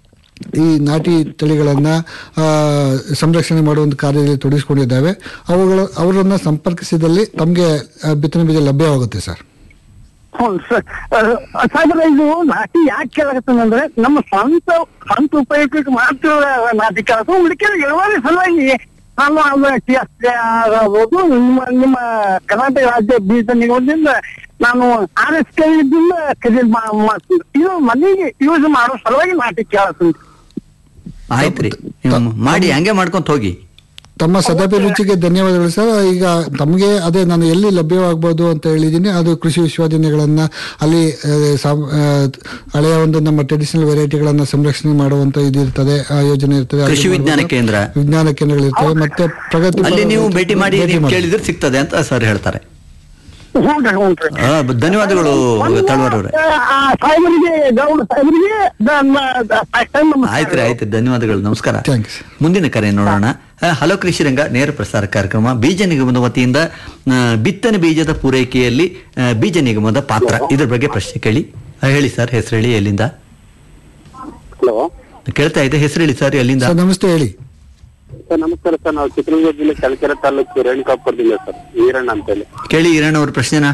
ಈ ನಾಟಿ ತಳಿಗಳನ್ನ ಆ, ಸಂರಕ್ಷಣೆ ಮಾಡುವ ಒಂದು ಕಾರ್ಯದಲ್ಲಿ ತೊಡಗಿಸಿಕೊಂಡಿದ್ದಾವೆ ಅವುಗಳ ಅವರನ್ನ ಸಂಪರ್ಕಿಸಿದಲ್ಲಿ ತಮಗೆ ಬಿತ್ತನೆ ಬೀಜ ಲಭ್ಯವಾಗುತ್ತೆ ಸರ್ ಹೌದು ಸರ್ ಸಾಹೇಬ್ರ ಇದು ನಾಟಿ ಯಾಕೆ ಕೇಳಕತ್ತಂದ್ರೆ ನಮ್ಮ ಸ್ವಂತ ಸ್ವಂತ ಉಪಯೋಗಕ್ಕೆ ಮಾತ್ರ ನಾಟಿ ಕೇಳಕ ಉಳಿಕೆ ಇಳುವರಿ ಸಲುವಾಗಿ ನಾನು ಅದು ಟಿ ಎಸ್ ಆಗ್ಬೋದು ನಿಮ್ಮ ನಿಮ್ಮ ಕರ್ನಾಟಕ ರಾಜ್ಯ ಬೀಜ ನಿಗಮದಿಂದ ನಾನು ಆರ್ ಎಸ್ ಕೆ ಇದ್ದಿಂದ ಖರೀದಿ ಮಾ- ಮಾಡ್ತೀನಿ ಇದು ಮನೆಗೆ ಯೂಸ್ ಮಾಡೋ ಸಲುವಾಗಿ ನಾಟಿ ಕೇಳತ್ತೀನಿ ಆಯ್ತ್ರಿ ನೀವು ಮಾಡಿ ಹಂಗೆ ಮಾಡ್ಕೊಂತ ಹೋಗಿ ತಮ್ಮ ಸದಾಭಿರುಚಿಗೆ ಧನ್ಯವಾದಗಳು ಸರ್ ಈಗ ತಮಗೆ ಅದೇ ನಾನು ಎಲ್ಲಿ ಲಭ್ಯವಾಗಬಹುದು ಅಂತ ಹೇಳಿದ್ದೀನಿ ಅದು ಕೃಷಿ ವಿಶ್ವವಿದ್ಯಾನಿಲಯಗಳನ್ನ ಅಲ್ಲಿ ಆ, ಸಾಮ್- ಆ, ಹಳೆಯ ಒಂದು ನಮ್ಮ ಟ್ರೆಡಿಷನಲ್ ವೆರೈಟಿಗಳನ್ನ ಸಂರಕ್ಷಣೆ ಮಾಡುವಂತ ಇದು ಇರ್ತದೆ ಆ ಯೋಜನೆ ಇರ್ತದೆ ಅಲ್ಲಿ ಕೃಷಿ ವಿಜ್ಞಾನ ಮಾಡ್ಬೋದು. ಕೇಂದ್ರ ವಿಜ್ಞಾನ ಕೇಂದ್ರಗಳಿರ್ತವೆ ಮತ್ತೆ ಪ್ರಗತಿ ಅಲ್ಲಿ ನೀವು ಭೇಟಿ ಮಾಡಿ ಭೇಟಿ ನೀವು ಮಾಡಿ. ಕೇಳಿದ್ರೆ ಸಿಗ್ತದೆ ಅಂತ ಸರ್ ಹೇಳ್ತಾರೆ ಹ್ಞೂನ್ರಿ ಹ್ಞೂನ್ರಿ ಆ, ಧನ್ಯವಾದಗಳು ತಳವಾರ್ ಅವರೇ ಆ, ಸಾಹೇಬರಿಗೆ ಗೌಡ ಸಾಹೇಬರಿಗೆ ಆಯ್ತ್ರಿ ಆಯ್ತು ಧನ್ಯವಾದಗಳು ನಮಸ್ಕಾರ Thank you, sir. ಮುಂದಿನ ಕರೆ ನೋಡೋಣ ಆ, ಹಲೋ ಕೃಷಿ ರಂಗ ನೇರ ಪ್ರಸಾರ ಕಾರ್ಯಕ್ರಮ ಬೀಜ ನಿಗಮದ ವತಿಯಿಂದ ಆ, ಬಿತ್ತನೆ ಬೀಜದ ಪೂರೈಕೆಯಲ್ಲಿ ಆ, ಬೀಜ ನಿಗಮದ ಪಾತ್ರ ಇದ್ರ ಬಗ್ಗೆ ಪ್ರಶ್ನೆ ಕೇಳಿ ಆ, ಹೇಳಿ ಸರ್ ಹೆಸರು ಹೇಳಿ ಎಲ್ಲಿಂದ ಹಲೋ ಕೇಳ್ತಾ ಇದೆ ಹೆಸರು ಹೇಳಿ ಸರ್ ಎಲ್ಲಿಂದ ಸರ್ ನಮಸ್ತೆ ಹೇಳಿ ಸರ್ ನಮಸ್ಕಾರ ಸರ್ ನಾವು ಚಿತ್ರದುರ್ಗ ಜಿಲ್ಲೆ ಚಳ್ಳಕೆರೆ ತಾಲೂಕು ರೇಣುಕಾಪುರದಿಂದ ಸರ್ ವೀರಣ್ಣ ಅಂತೇಳಿ ಕೇಳಿ ಈರಣ್ಣ ಅವ್ರ ಪ್ರಶ್ನೆನಾ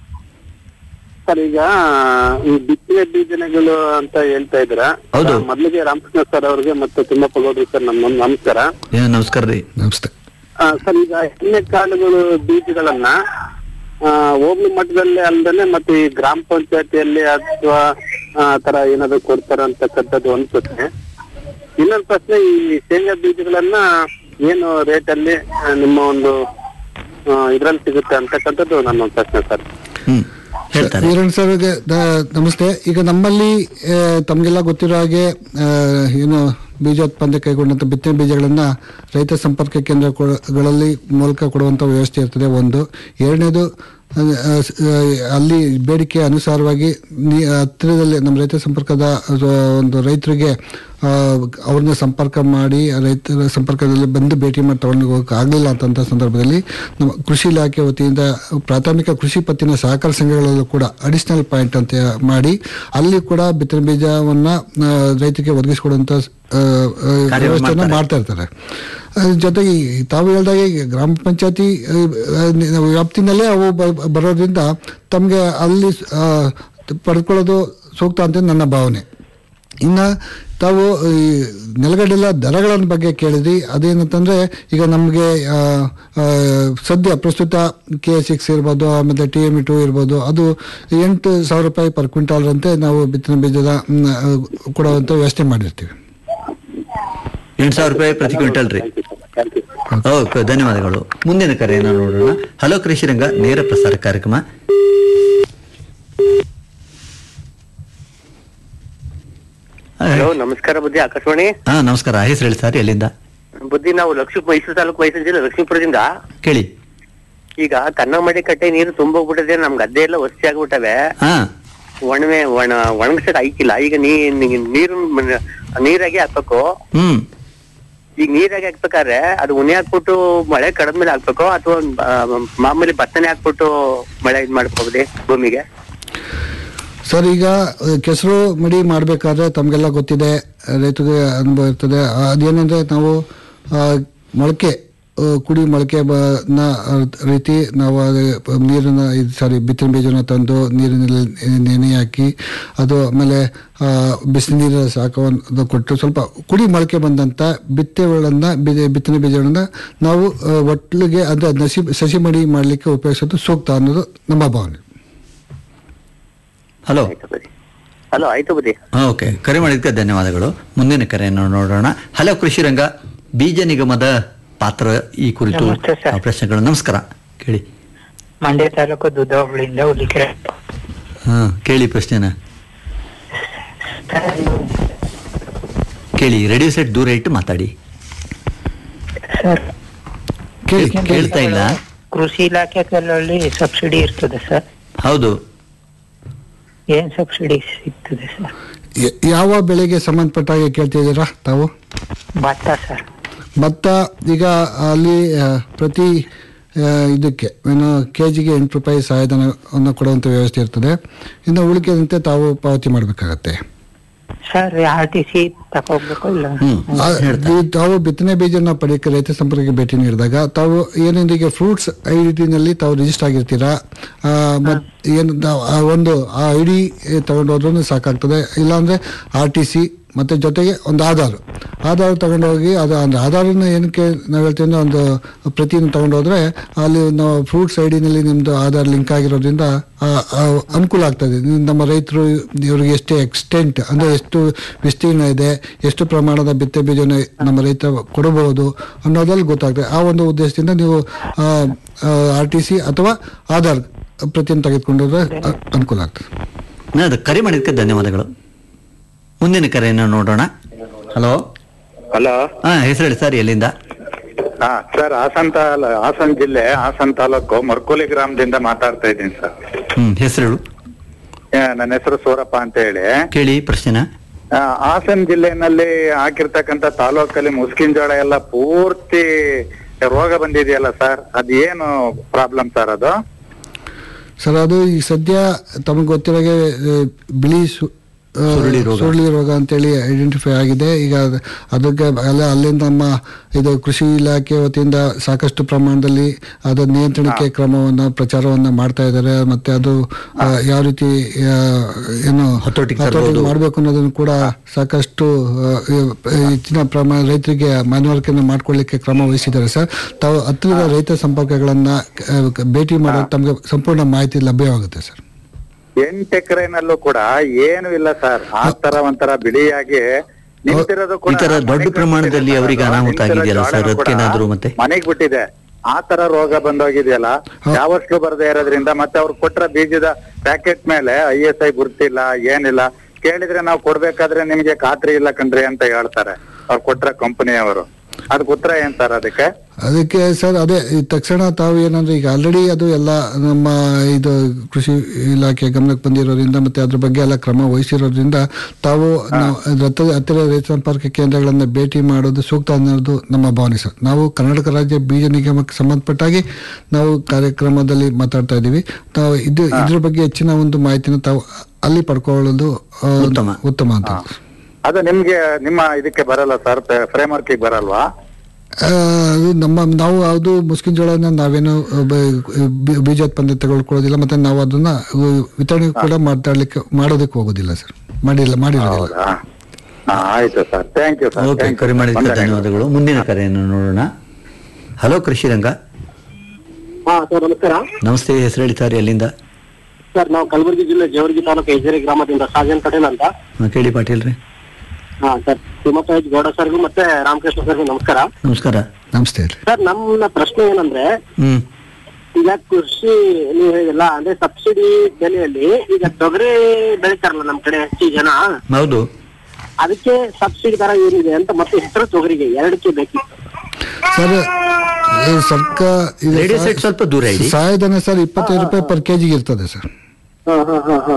ಸರ್ ಈಗ ಈ ಬಿತ್ತನೆ ಬೀಜನಗಳು ಅಂತ ಹೇಳ್ತಾ ಇದ್ರ ಹೌದು. ಮೊದಲಿಗೆ ರಾಮಕೃಷ್ಣ ಸರ್ ಅವ್ರಿಗೆ ಮತ್ತು ತಿಮ್ಮಪ್ಪ ಗೌಡ್ರು ಸರ್ ನಮ್ಮ ನಮಸ್ಕಾರ ಏನು ನಮಸ್ಕಾರ ರೀ ನಮಸ್ತೆ ಆ, ಸರ್ ಈಗ ಎಣ್ಣೆ ಕಾಳುಗಳು ಬೀಜಗಳನ್ನ ಆ, ಹೋಬಳಿ ಮಟ್ಟದಲ್ಲಿ ಅಲ್ಲದೆ ಮತ್ತೆ ಈ ಗ್ರಾಮ ಪಂಚಾಯತಿಯಲ್ಲಿ ಅಥವಾ ಆ ತರ ಏನಾದ್ರು ಕೊಡ್ತಾರ ಅಂತಕ್ಕಂಥದ್ದು ಒಂದು ಪ್ರಶ್ನೆ ಇನ್ನೊಂದು ಪ್ರಶ್ನೆ ಈ ಶೇಂಗಾ ಬೀಜಗಳನ್ನ ಏನು ರೇಟ್ ಅಲ್ಲಿ ಆ, ನಿಮ್ಮ ಒಂದು ಇದ್ರಲ್ಲಿ ಸಿಗುತ್ತೆ ಅಂತಕ್ಕಂಥದ್ದು ನನ್ನ ಒಂದು ಪ್ರಶ್ನೆ ಸರ್ ಹ್ಮ್ ಹೇಳ್ತಾರೆ ವೀರಣ್ಣ ಸರ್ಗೆ ದ- ನಮಸ್ತೆ ಈಗ ನಮ್ಮಲ್ಲಿ ಆ, ತಮಗೆಲ್ಲ ಗೊತ್ತಿರೋ ಹಾಗೆ ಆ, ಏನು ಬೀಜೋತ್ಪಾದನೆ ಕೈಗೊಂಡಂತ ಬಿತ್ತನೆ ಬೀಜಗಳನ್ನ ರೈತ ಸಂಪರ್ಕ ಕೇಂದ್ರಗಳಲ್ಲಿ ಮೂಲಕ ಕೊಡುವಂತ ವ್ಯವಸ್ಥೆ ಇರ್ತದೆ ಒಂದು ಎರಡನೇದು ಆ, ಆ, ಸ- ಆ, ಅಲ್ಲಿ ಬೇಡಿಕೆ ಅನುಸಾರವಾಗಿ ನೀ ಹತ್ತಿರದಲ್ಲಿ ನಮ್ಮ ರೈತ ಸಂಪರ್ಕದ ಅದು ಒಂದು ರೈತರಿಗೆ ಆ, ಅವ್ರನ್ನ ಸಂಪರ್ಕ ಮಾಡಿ ಆ ರೈತರ ಸಂಪರ್ಕದಲ್ಲಿ ಬಂದು ಭೇಟಿ ಮಾಡಿ ತಗೊಂಡು ಹೋಗಕ್ಕೆ ಆಗಲಿಲ್ಲ ಅಂತಂತ ಸಂದರ್ಭದಲ್ಲಿ ನಮ್ಮ ಕೃಷಿ ಇಲಾಖೆ ವತಿಯಿಂದ ಪ್ರಾಥಮಿಕ ಕೃಷಿ ಪತ್ತಿನ ಸಹಕಾರ ಸಂಘಗಳಲ್ಲೂ ಕೂಡ ಅಡಿಷನಲ್ ಪಾಯಿಂಟ್ ಅಂತ ಮಾಡಿ ಅಲ್ಲಿ ಕೂಡ ಬಿತ್ತನೆ ಬೀಜವನ್ನ ಆ, ರೈತರಿಗೆ ಒದಗಿಸಿಕೊಡುವಂತ ಆ, ಆ, ವ್ಯವಸ್ಥೆಯನ್ನ ಮಾಡ್ತಾರೆ. ಮಾಡ್ತಾ ಇರ್ತಾರೆ ಅದ್ರ ಜೊತೆಗೆ ಈ ತಾವು ಹೇಳ್ದಾಗೆ ಈಗ ಗ್ರಾಮ ಪಂಚಾಯತಿ ವ್ಯಾಪ್ತಿನಲ್ಲೇ ಅವು ಬ- ಬರೋದ್ರಿಂದ ತಮಗೆ ಅಲ್ಲಿ ಆ, ಪಡ್ಕೊಳ್ಳೋದು ಸೂಕ್ತ ಅಂತ ನನ್ನ ಭಾವನೆ ಇನ್ನು ತಾವು ಈ ನೆಲಗಡಲ ದರಗಳ ಬಗ್ಗೆ ಕೇಳಿದ್ರಿ ಅದೇನಂತಂದ್ರೆ ಈಗ ನಮಗೆ ಸದ್ಯ ಪ್ರಸ್ತುತ ಕೆ ಸಿಕ್ಸ್ ಇರ್ಬೋದು ಆಮೇಲೆ ಟಿ ಎಮ್ ಟು ಇರ್ಬೋದು ಅದು ಎಂಟು ಸಾವಿರ ರೂಪಾಯಿ ಪರ್ ಕ್ವಿಂಟಾಲ್ ಅಂತೆ ನಾವು ಬಿತ್ತನೆ ಬೀಜದ ಮ್, ಆ, ಕೊಡುವಂಥ ವ್ಯವಸ್ಥೆ ಮಾಡಿರ್ತೀವಿ ಎಂಟು ಸಾವಿರ ರೂಪಾಯಿ ಪ್ರತಿ ಕ್ವಿಂಟಲ್ ರೀ ಓಕೆ ಧನ್ಯವಾದಗಳು ಮುಂದಿನ ಕರೆಯನ್ನು ನೋಡೋಣ ಹಲೋ ಕೃಷಿರಂಗ ನೇರ ಪ್ರಸಾರ ಕಾರ್ಯಕ್ರಮ ಹಲೋ ನಮಸ್ಕಾರ ಬುದ್ಧಿ ಆಕಾಶವಾಣಿ ಹಾ ನಮಸ್ಕಾರ ಹೆಸರು ಹೇಳಿ ಸರ್ ಎಲ್ಲಿಂದ ಬುದ್ಧಿ ನಾವು ಲಕ್ಷ್ಮೀ ಮೈಸೂರು ತಾಲೂಕು ಮೈಸೂರು ಜಿಲ್ಲೆ ಲಕ್ಷ್ಮೀಪುರದಿಂದ ಕೇಳಿ ಈಗ ಕನ್ನಂಬಾಡಿ ಕಟ್ಟೆ ನೀರು ತುಂಬೋಗ್ಬಿಟ್ಟಿದೆ ನಮ್ ಗದ್ದೆ ಎಲ್ಲ ವಸ್ತಿ ಆಗ್ಬಿಟ್ಟವೆ ಹಾ ಒಣವೆ ಒಣ ಒಣಗಿಸಕ್ ಐಕಿಲ್ಲ ಈಗ ನೀ ನೀ- ನೀರು ಮ- ನೀರಾಗೆ ಹಾಕ್ಬೇಕು ಹ್ಮ್ ಈಗ ನೀರಾಗೆ ಹಾಕ್ಬೇಕಾದ್ರೆ ಅದು ಉನಿ ಹಾಕ್ಬಿಟ್ಟು ಮಳೆ ಕಡಿದ್ಮೇಲೆ ಹಾಕ್ಬೇಕು ಅಥವಾ ಮಾಮೂಲಿ ಭತ್ತನೆ ಹಾಕ್ಬಿಟ್ಟು ಮಳೆ ಇದ್ ಮಾಡ್ಕೋಬೋದೇ ಭೂಮಿಗೆ ಸರ್ ಈಗ ಅಹ್, ಕೆಸರು ಮಡಿ ಮಾಡಬೇಕಾದ್ರೆ ತಮಗೆಲ್ಲ ಗೊತ್ತಿದೆ ರೈತರಿಗೆ ಅನುಭವ ಇರ್ತದೆ ಅದೇನೆಂದ್ರೆ ನಾವು ಆ, ಮೊಳಕೆ ಆ, ಕುಡಿ ಮೊಳಕೆ ಬ ನ ರೀತಿ ನಾವು ಅದು ನೀರನ್ನ ಇದು ಸಾರಿ ಬಿತ್ತನೆ ಬೀಜನ ತಂದು ನೀರಿನಲ್ಲಿ ನೆನೆ ಹಾಕಿ ಅದು ಆಮೇಲೆ ಬಿಸಿ ನೀರಿನ ಶಾಖವನ್ನು ಕೊಟ್ಟು ಸ್ವಲ್ಪ ಕುಡಿ ಮೊಳಕೆ ಬಂದಂಥ ಬಿತ್ತೆಗಳನ್ನು ಬಿತ್ತನೆ ಬೀಜಗಳನ್ನ ನಾವು ಆ, ಒಟ್ಲಿಗೆ ಅಂದರೆ ನಸಿ ಸಸಿ ಮಡಿ ಮಾಡಲಿಕ್ಕೆ ಉಪಯೋಗಿಸೋದು ಸೂಕ್ತ ಅನ್ನೋದು ನಮ್ಮ ಭಾವನೆ ಹಲೋ ಆಯ್ತು ಬುದ್ಧಿ ಹಲೋ ಆಯ್ತು ಬುದ್ಧಿ ಓಕೆ ಕರೆ ಮಾಡಿದ್ದಕ್ಕೆ ಧನ್ಯವಾದಗಳು ಮುಂದಿನ ಕರೆಯನ್ನು ನೋಡೋಣ ಹಲೋ ಕೃಷಿರಂಗ ಬೀಜ ನಿಗಮದ ಪಾತ್ರ ಈ ಕುರಿತು ನಮಸ್ತೆ ಸರ್. ಆ ಪ್ರಶ್ನೆಗಳು ನಮಸ್ಕಾರ ಕೇಳಿ ಮಂಡ್ಯ ತಾಲೂಕು ದುದ್ದೋಬಳಿಯಿಂದ ಹುಲಿಕೆರೆ ಹಾ ಕೇಳಿ ಪ್ರಶ್ನೆನ ಕೇಳಿ ರೇಡಿಯೋ ಸೆಟ್ ದೂರ ಇಟ್ಟು ಮಾತಾಡಿ ಸರ್ ಕೇಳಿ ಕೇಳ್ತಾ ಇಲ್ಲ ಕೃಷಿ ಇಲಾಖೆಗಳಲ್ಲಿ ಸಬ್ಸಿಡಿ ಇರ್ತದೆ ಸರ್ ಹೌದು ಏನ್ ಸಬ್ಸಿಡಿ ಸಿಗ್ತದೆ ಸರ್ ಯ- ಯಾವ ಬೆಳೆಗೆ ಸಂಬಂಧಪಟ್ಟ ಹಾಗೆ ಕೇಳ್ತಿದ್ದೀರಾ ತಾವು ಭತ್ತ ಸರ್ ಭತ್ತ ಈಗ ಅಲ್ಲಿ ಆ, ಪ್ರತಿ ಆ, ಇದಕ್ಕೆ ಏನು ಕೆ ಜಿಗೆ ಎಂಟು ರೂಪಾಯಿ ಸಹಾಯಧನವನ್ನು ಕೊಡುವಂಥ ವ್ಯವಸ್ಥೆ ಇರ್ತದೆ ಇನ್ನು ಉಳಿಕೆದಂತೆ ತಾವು ಪಾವತಿ ಮಾಡಬೇಕಾಗತ್ತೆ ಸರ್ ಆರ್ ಟಿ ಸಿ ತಗೋಬೇಕು ಇಲ್ಲ ಹ್ಮ್ ಆ, ಹೇಳ್ತಾ ಈ ತಾವು ಬಿತ್ತನೆ ಬೀಜನ ಪಡೆಯಕ್ಕೆ ರೈತ ಸಂಪರ್ಕಕ್ಕೆ ಭೇಟಿ ನೀಡಿದಾಗ ತಾವು ಏನೇನು ಈಗ ಫ್ರೂಟ್ಸ್ ಐ ಡಿನಲ್ಲಿ ತಾವು ರಿಜಿಸ್ಟರ್ ಆಗಿರ್ತೀರಾ ಆ, ಮತ್ ಏನು ತಾವ್ ಆ ಒಂದು ಆ ಐ ಡಿ ತಗೊಂಡೋದ್ರೂ ಸಾಕಾಗ್ತದೆ ಇಲ್ಲಾಂದ್ರೆ ಆರ್ ಟಿ ಸಿ ಮತ್ತೆ ಜೊತೆಗೆ ಒಂದು ಆಧಾರ್ ಆಧಾರ್ ತಗೊಂಡೋಗಿ ಅದು ಅಂದ್ರೆ ಆಧಾರನ ಏನಕ್ಕೆ ನಾವು ಹೇಳ್ತೀವಿ ಅಂದ್ರೆ ಒಂದು ಪ್ರತಿಯನ್ನು ತಗೊಂಡೋದ್ರೆ ಅಲ್ಲಿ ನಾವು ಫ್ರೂಟ್ಸ್ ಐ ಡಿನಲ್ಲಿ ನಿಮ್ಮದು ಆಧಾರ್ ಲಿಂಕ್ ಆಗಿರೋದ್ರಿಂದ ಆ- ಆ ಅನುಕೂಲ ಆಗ್ತದೆ ನಮ್ಮ ರೈತರು ಇವ್ರಿಗೆ ಎಷ್ಟು ಎಕ್ಸ್ಟೆಂಟ್ ಅಂದರೆ ಎಷ್ಟು ವಿಸ್ತೀರ್ಣ ಇದೆ ಎಷ್ಟು ಪ್ರಮಾಣದ ಬಿತ್ತೆ ಬೀಜನ ನಮ್ಮ ರೈತ ಕೊಡಬಹುದು ಅನ್ನೋದ್ರಲ್ಲಿ ಗೊತ್ತಾಗ್ತದೆ ಆ ಒಂದು ಉದ್ದೇಶದಿಂದ ನೀವು ಆರ್ ಟಿ ಸಿ ಅಥವಾ ಆಧಾರ್ ಪ್ರತಿಯನ್ನು ತೆಗೆದುಕೊಂಡೋದ್ರೆ ಅ- ಅನುಕೂಲ ಆಗ್ತದೆ ಅದು ಕರೆ ಮಾಡಿದ್ದಕ್ಕೆ ಧನ್ಯವಾದಗಳು ಮುಂದಿನ ಕರೆಯನ್ನು ನೋಡೋಣ ಹಲೋ ಹಲೋ ಹಾ ಹೆಸರು ಹೇಳಿ ಸರ್ ಎಲ್ಲಿಂದ ಹಾ ಸರ್ ಹಾಸನ್ ತಾಲ ಹಾಸನ್ ಜಿಲ್ಲೆ ಹಾಸನ್ ತಾಲೂಕು ಮರ್ಕೋಲಿ ಗ್ರಾಮದಿಂದ ಮಾತಾಡ್ತಾ ಇದ್ದೀನಿ ಸರ್ ಹ್ಮ್ ಹೆಸರು ಹೇಳು ಆ, ನನ್ನ ಹೆಸರು ಸೂರಪ್ಪ ಅಂತ ಹೇಳಿ ಕೇಳಿ ಪ್ರಶ್ನೆನ ಆ, ಹಾಸನ್ ಜಿಲ್ಲೆನಲ್ಲಿ ಹಾಕಿರ್ತಕ್ಕಂತ ತಾಲೂಕಲ್ಲಿ ಮುಸ್ಕಿನ್ ಜೋಳ ಎಲ್ಲ ಪೂರ್ತಿ ರೋಗ ಬಂದಿದೆಯಲ್ಲ ಸರ್ ಅದೇನು ಪ್ರಾಬ್ಲಮ್ ಸರ್ ಅದು ಸರ್ ಅದು ಈ ಸದ್ಯ ತಮಗೆ ಗೊತ್ತಿರೋಗೆ ಆ, ಬಿಳಿ ಸು- ಆ, ಸುರುಳಿ ರೋಗ. ಸುರುಳಿ ರೋಗ ಅಂತೇಳಿ ಐಡೆಂಟಿಫೈ ಆಗಿದೆ ಈಗ ಅದ್- ಅದಕ್ಕೆ ಅಲ್ಲ ಅಲ್ಲಿಂದ ನಮ್ಮ ಇದು ಕೃಷಿ ಇಲಾಖೆ ವತಿಯಿಂದ ಸಾಕಷ್ಟು ಪ್ರಮಾಣದಲ್ಲಿ ಅದರ ನಿಯಂತ್ರಣಕ್ಕೆ ಕ್ರಮವನ್ನ ಪ್ರಚಾರವನ್ನ ಮಾಡ್ತಾ ಇದ್ದಾರೆ ಮತ್ತೆ ಅದು ಆ, ಯಾವ ರೀತಿ ಆ, ಏನು ಹತೋಟಿಗೆ ತರ್ಬೋದು. ಮಾಡಬೇಕು ಅನ್ನೋದನ್ನು ಕೂಡ ಸಾಕಷ್ಟು ಆ, ಹೆಚ್ಚಿನ ಪ್ರಮಾಣ ರೈತರಿಗೆ ಮನವರಿಕೆಯನ್ನು ಮಾಡ್ಕೊಳ್ಳಿಕ್ಕೆ ಕ್ರಮ ವಹಿಸಿದ್ದಾರೆ ಸರ್ ತಾವು ಹತ್ತಿರದ ರೈತ ಸಂಪರ್ಕಗಳನ್ನ ಆ, ಭೇಟಿ ಮಾಡೋದು ತಮಗೆ ಸಂಪೂರ್ಣ ಮಾಹಿತಿ ಲಭ್ಯವಾಗುತ್ತೆ ಸರ್ ಎಂಟ್ ಎಕರೆನಲ್ಲೂ ಕೂಡ ಏನು ಇಲ್ಲ ಸರ್ ಆ ತರ ಒಂಥರ ಬಿಳಿಯಾಗಿ ನಿಂತಿರೋದು ಕೂಡ ಈ ತರ ದೊಡ್ಡ ಮನೆಗ್ ಪ್ರಮಾಣದಲ್ಲಿ ಬಿಟ್ಟಿದೆ ಅವರಿಗೆ ಸರ್. ಅನಾಹುತ ನಿಂತಿರೋ ಆಗಿದೆಯಲ್ಲ ಸರ್, ಜೋಳನೂ ಕೂಡ ಅದಕ್ಕೇನಾದ್ರೂ ಮತ್ತೆ? ಮನೆಗ್ ಬಿಟ್ಟಿದೆ ಆ ತರ ರೋಗ ಬಂದೋಗಿದೆಯಲ್ಲ ಯಾವಷ್ಟು ಬರದೇ ಇರೋದ್ರಿಂದ ಮತ್ತೆ ಅವ್ರು ಕೊಟ್ರ ಬೀಜದ ಪ್ಯಾಕೆಟ್ ಮೇಲೆ ಐ ಎಸ್ ಐ ಗುರ್ತಿಲ್ಲ ಏನಿಲ್ಲ ಕೇಳಿದ್ರೆ ನಾವು ಕೊಡ್ಬೇಕಾದ್ರೆ ನಿಮ್ಗೆ ಖಾತ್ರಿ ಇಲ್ಲ ಕಣ್ರಿ ಅಂತ ಹೇಳ್ತಾರೆ ಅವ್ರು ಕೊಟ್ರ ಕಂಪನಿಯವರು ಅದಕ್ಕೆ ಉತ್ತರ ಏನ್ ಸರ್ ಅದಕ್ಕೆ ಅದಕ್ಕೆ ಸರ್ ಅದೇ ಈ ತಕ್ಷಣ ತಾವು ಏನಂದ್ರೆ ಈಗ ಆಲ್ರೆಡಿ ಅದು ಎಲ್ಲ ನಮ್ಮ ಇದು ಕೃಷಿ ಇಲಾಖೆ ಗಮನಕ್ಕೆ ಬಂದಿರೋದ್ರಿಂದ ಮತ್ತೆ ಅದ್ರ ಬಗ್ಗೆ ಎಲ್ಲ ಕ್ರಮ ವಹಿಸಿರೋದ್ರಿಂದ ತಾವು ನಾವು ರಥ ಹತ್ತಿರ ರೈತ ಸಂಪರ್ಕ ಕೇಂದ್ರಗಳನ್ನ ಭೇಟಿ ಮಾಡೋದು ಸೂಕ್ತ ಅನ್ನೋದು ನಮ್ಮ ಭಾವನೆ ಸರ್ ನಾವು ಕರ್ನಾಟಕ ರಾಜ್ಯ ಬೀಜ ನಿಗಮಕ್ಕೆ ಸಂಬಂಧಪಟ್ಟಾಗಿ ನಾವು ಕಾರ್ಯಕ್ರಮದಲ್ಲಿ ಮಾತಾಡ್ತಾ ಇದ್ದೀವಿ ತಾವು ಇದು ಇದ್ರ ಬಗ್ಗೆ ಹೆಚ್ಚಿನ ಒಂದು ಮಾಹಿತಿನ ತಾವು ಅಲ್ಲಿ ಪಡ್ಕೊಳ್ಳೋದು ಆ, ಉತ್ತಮ. ಉತ್ತಮ ಅಂತ ಅದು ನಿಮ್ಗೆ ನಿಮ್ಮ ಇದಕ್ಕೆ ಬರಲ್ಲ ಸರ್ ಫ್ರೇಮ್ ವರ್ಕ್ ಬರಲ್ವಾ ಆ, ಅದು ನಮ್ಮ ನಾವು ಅದು ಮುಸ್ಕಿನ ಜೋಳನ ನಾವೇನು ಆ, ಬ- ಬಿ- ಬೀಜೋತ್ಪನ್ನ ತಗೊಳ್ಕೊಳ್ಳೋದಿಲ್ಲ ಮತ್ತೆ ನಾವು ಅದನ್ನ ಆ, ವಿತರಣೆ ಕೂಡ ಮಾತಾಡ್ಲಿಕ್ಕೆ ಮಾಡೋದಕ್ಕೆ ಹೋಗೋದಿಲ್ಲ ಸರ್ ಮಾಡಿಲ್ಲ ಮಾಡಿರೋದಿಲ್ಲ ಹೌದಾ ಹಾ ಆಯ್ತು sir thank you sir okay ಕರೆ ಮಾಡಿದ್ದಕ್ಕೆ ಧನ್ಯವಾದಗಳು ಮುಂದಿನ ಕರೆಯನ್ನು ನೋಡೋಣ ಹಲೋ ಕೃಷಿರಂಗ ಹಾ ಸರ್ ನಮಸ್ಕಾರ ನಮಸ್ತೆ ಹೆಸರು ಹೇಳಿ ಸರ್ ಎಲ್ಲಿಂದ ಸರ್ ನಾವು ಕಲಬುರಗಿ ಜಿಲ್ಲೆ ಜೇವರ್ಗಿ ತಾಲೂಕು ಹೆಜ್ಜೇರಿ ಗ್ರಾಮದಿಂದ ಸಾಜನ್ ಪಟೇಲ್ ಅಂತ ಹಾ, ಕೇಳಿ ಪಾಟೀಲ್ ರೀ ಹಾ ಸರ್ ತಿಮ್ಮಪ್ಪ ಎಚ್ ಗೌಡ ಸರ್ಗೂ ಮತ್ತೆ ರಾಮಕೃಷ್ಣ ಸರ್ಗೂ ನಮಸ್ಕಾರ ನಮಸ್ಕಾರ ನಮಸ್ತೆ ಹೇಳ್ರಿ ಸರ್ ನಮ್ಮ ಪ್ರಶ್ನೆ ಏನಂದ್ರೆ ಹ್ಮ್ ಈಗ ಕೃಷಿ ನೀವು ಹೇಳಿಲ್ಲ ಅಂದ್ರೆ ಸಬ್ಸಿಡಿ ಬೆಲೆಯಲ್ಲಿ ಈಗ ತೊಗರಿ ಬೆಳಿತಾರಲ್ಲ ನಮ್ ಕಡೆ ಹೆಚ್ಚು ಜನ ಹೌದು ಅದಕ್ಕೆ ಸಬ್ಸಿಡಿ ದರ ಏನಿದೆ ಅಂತ ಮತ್ತೆ ಹೆಸರು ತೊಗರಿಗೆ ಎರಡಕ್ಕೆ ಬೇಕಿತ್ತು ಸರ್ ಈ ಸರ್ಕಾರ ಈಗ ರೇಡಿಯೋ ಸಾ- ಸೆಟ್ ಸ್ವಲ್ಪ ದೂರ ಇಡಿ. ಸಹಾಯಧನ ಸರ್ ಇಪ್ಪತ್ತೈದು ರೂಪಾಯಿ ಪರ್ ಕೆಜಿಗೆ ಇರ್ತದೆ ಸರ್ ಹಾ ಹಾ ಹಾ ಹಾ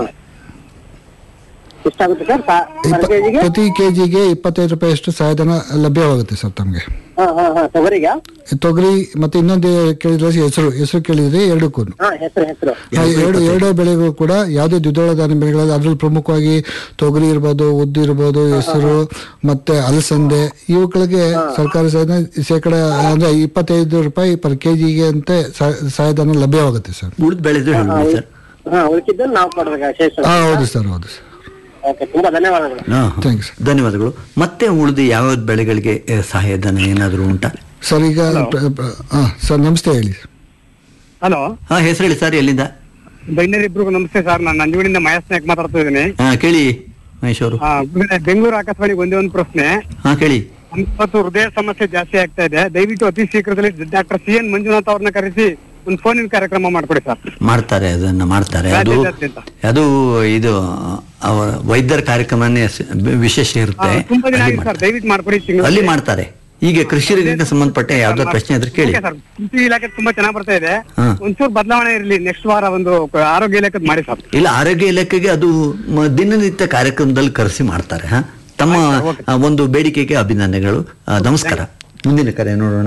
ಎಷ್ಟಾಗುತ್ತೆ ಸರ್ ಪರ್ ಇಪ್ಪ- ಕೆಜಿಗೆ ಪ್ರತಿ ಕೆಜಿಗೆ ಇಪ್ಪತ್ತೈದು ರೂಪಾಯಿ ಅಷ್ಟು ಸಹಾಯಧನ ಲಭ್ಯವಾಗುತ್ತೆ ಸರ್ ತಮಗೆ ಹಾ ಹಾ ಹಾ ತೊಗರಿಗೆ ತೊಗರಿ ಮತ್ತೆ ಇನ್ನೊಂದು ಕೇಳಿದ್ರೆ ಹೆಸರು ಹೆಸರು ಕೇಳಿದ್ರೆ ಎರಡಕ್ಕೂ ಹಾ ಹೆಸರು ಹೆಸರು ಆ ಎರಡು ಎರಡೇ ಬೆಳೆಗಳು ಕೂಡ ಯಾವುದೇ ದ್ವಿದಳ ಧಾನ್ಯ ಬೆಳೆಗಳಲ್ಲಿ ಅದ್ರಲ್ಲಿ ಪ್ರಮುಖವಾಗಿ ತೊಗರಿ ಇರ್ಬೋದು ಉದ್ದು ಇರ್ಬೋದು ಹೆಸರು ಮತ್ತೆ ಅಲಸಂದೆ ಇವುಗಳಿಗೆ ಸರ್ಕಾರ ಸಹಾಯಧನ ಶೇಕಡ ಅಂದ್ರೆ ಇಪ್ಪತ್ತೈದು ರೂಪಾಯಿ ಪರ್ ಕೆಜಿಗೆ ಅಂತ ಸಹ- ಸಹಾಯಧನ ಲಭ್ಯವಾಗುತ್ತೆ ಸರ್ ಉಳಿದ ಬೆಳೆದು ಹೇಳಿ ಸರ್ ಹಾ ಉಳಿಕಿದ್ದನ್ನು ನಾವು ಕೊಡ್ಬೇಕಾ ಶೇಷ ಹಾ ಹೌದು ಸರ್ ಹೌದು ಸರ್ ಓಕೆ ತುಂಬಾ ಧನ್ಯವಾದಗಳು ಹಾ, ಹಾ. ಥ್ಯಾಂಕ್ಸ್ ಧನ್ಯವಾದಗಳು ಮತ್ತೆ ಉಳಿದು ಯಾವ ಬೆಳೆಗಳಿಗೆ ಆ, ಸಹಾಯಧನ ಏನಾದರೂ ಉಂಟಾ ಸರ್ ಈಗ ಪ್ರ- ಪ್ರ- ಹಾ ಸರ್ ನಮಸ್ತೆ ಹೇಳಿ ಹಲೋ ಹಾ ಹೆಸರು ಹೇಳಿ ಸರ್ ಎಲ್ಲಿಂದ ಬೈನರಿಬ್ರಿಗೂ ನಮಸ್ತೆ ಸರ್ ನಾನು ನಂಜುಗಡಿಯಿಂದ ಮಹೇಶ್ ನಾಯಕ್ ಮಾತಾಡ್ತಾ ಇದ್ದೀನಿ ಹಾ ಕೇಳಿ ಮಹೇಶ್ ಅವರು ಆ, ಬೆಂಗಳೂರು ಆಕಾಶವಾಣಿಗೆ ಒಂದೇ ಒಂದು ಪ್ರಶ್ನೆ ಹಾ ಕೇಳಿ ಇವತ್ತು ಹೃದಯ ಸಮಸ್ಯೆ ಜಾಸ್ತಿ ಆಗ್ತಾ ಇದೆ ದಯವಿಟ್ಟು ಅತಿ ಶೀಘ್ರದಲ್ಲಿ ಡಾಕ್ಟರ್ ಸಿ ಎನ್ ಮಂಜುನಾಥ್ ಅವ್ರನ್ನ ಕರೆಸಿ ಒಂದು ಫೋನಿನ ಕಾರ್ಯಕ್ರಮ ಮಾಡ್ಕೊಡಿ ಸರ್ ಮಾಡ್ತಾರೆ ಅದನ್ನ ಮಾಡ್ತಾರೆ ಅದು ರಾಜ್ಯಾದ್ಯಂತ. ಅದು ಇದು ಅವರ ವೈದ್ಯರ ಕಾರ್ಯಕ್ರಮನೇ ಸ- ವಿಶೇಷ ಇರುತ್ತೆ ಆ, ತುಂಬಾ ದಿನ ಅಲ್ಲಿ ಆಗಿದೆ ಸರ್ ಮಾಡ್ತಾರೆ. ದಯವಿಟ್ಟು ಮಾಡ್ಕೊಡಿ ತಿಂಗಳು ಅಲ್ಲಿ ಮಾಡ್ತಾರೆ ಈಗ ಕೃಷಿ ರಂಗಕ್ಕೆ ಸಂಬಂಧಪಟ್ಟ ಯಾವ್ದಾದ್ರು ಪ್ರಶ್ನೆ ಇದ್ರೆ ಕೇಳಿ ಸರ್ ಕೃಷಿ ಇಲಾಖೆ ತುಂಬಾ ಚೆನ್ನಾಗಿ ಬರ್ತಾ ಇದೆ ಹಾ. ಒಂಚೂರು ಬದಲಾವಣೆ ಇರಲಿ ನೆಕ್ಸ್ಟ್ ವಾರ ಒಂದು ಆರೋಗ್ಯ ಇಲಾಖೆ ಮಾಡಿ ಸರ್ ಇಲ್ಲ ಆರೋಗ್ಯ ಇಲಾಖೆಗೆ ಅದು ಮ- ದಿನನಿತ್ಯ ಕಾರ್ಯಕ್ರಮದಲ್ಲಿ ಕರೆಸಿ ಮಾಡ್ತಾರೆ ಹಾ ತಮ್ಮ ಆ, ಒಂದು ಬೇಡಿಕೆಗೆ ಅಭಿನಂದನೆಗಳು ಆ, ನಮಸ್ಕಾರ ಮುಂದಿನ ಕರೆ ನೋಡೋಣ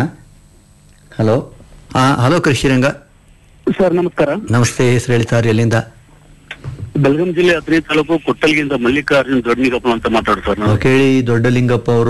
ಹಲೋ ಹಾ ಹಲೋ ಕೃಷಿರಂಗ ಸರ್ ನಮಸ್ಕಾರ ನಮಸ್ತೆ ಹೆಸರು ಹೇಳಿ ಸರ್ ಎಲ್ಲಿಂದ ಬೆಳಗಾಂ ಜಿಲ್ಲೆ ಹತ್ತನೇ ತಾಲೂಕು ಕೊಟ್ಟಲ್ಗಿಂದ ಮಲ್ಲಿಕಾರ್ಜುನ್ ದೊಡ್ಡನಿಗಪ್ಪ ಅಂತ ಮಾತಾಡೋದು ಸರ್ ನಾನು ಕೇಳಿ ದೊಡ್ಡಲಿಂಗಪ್ಪ ಅವರು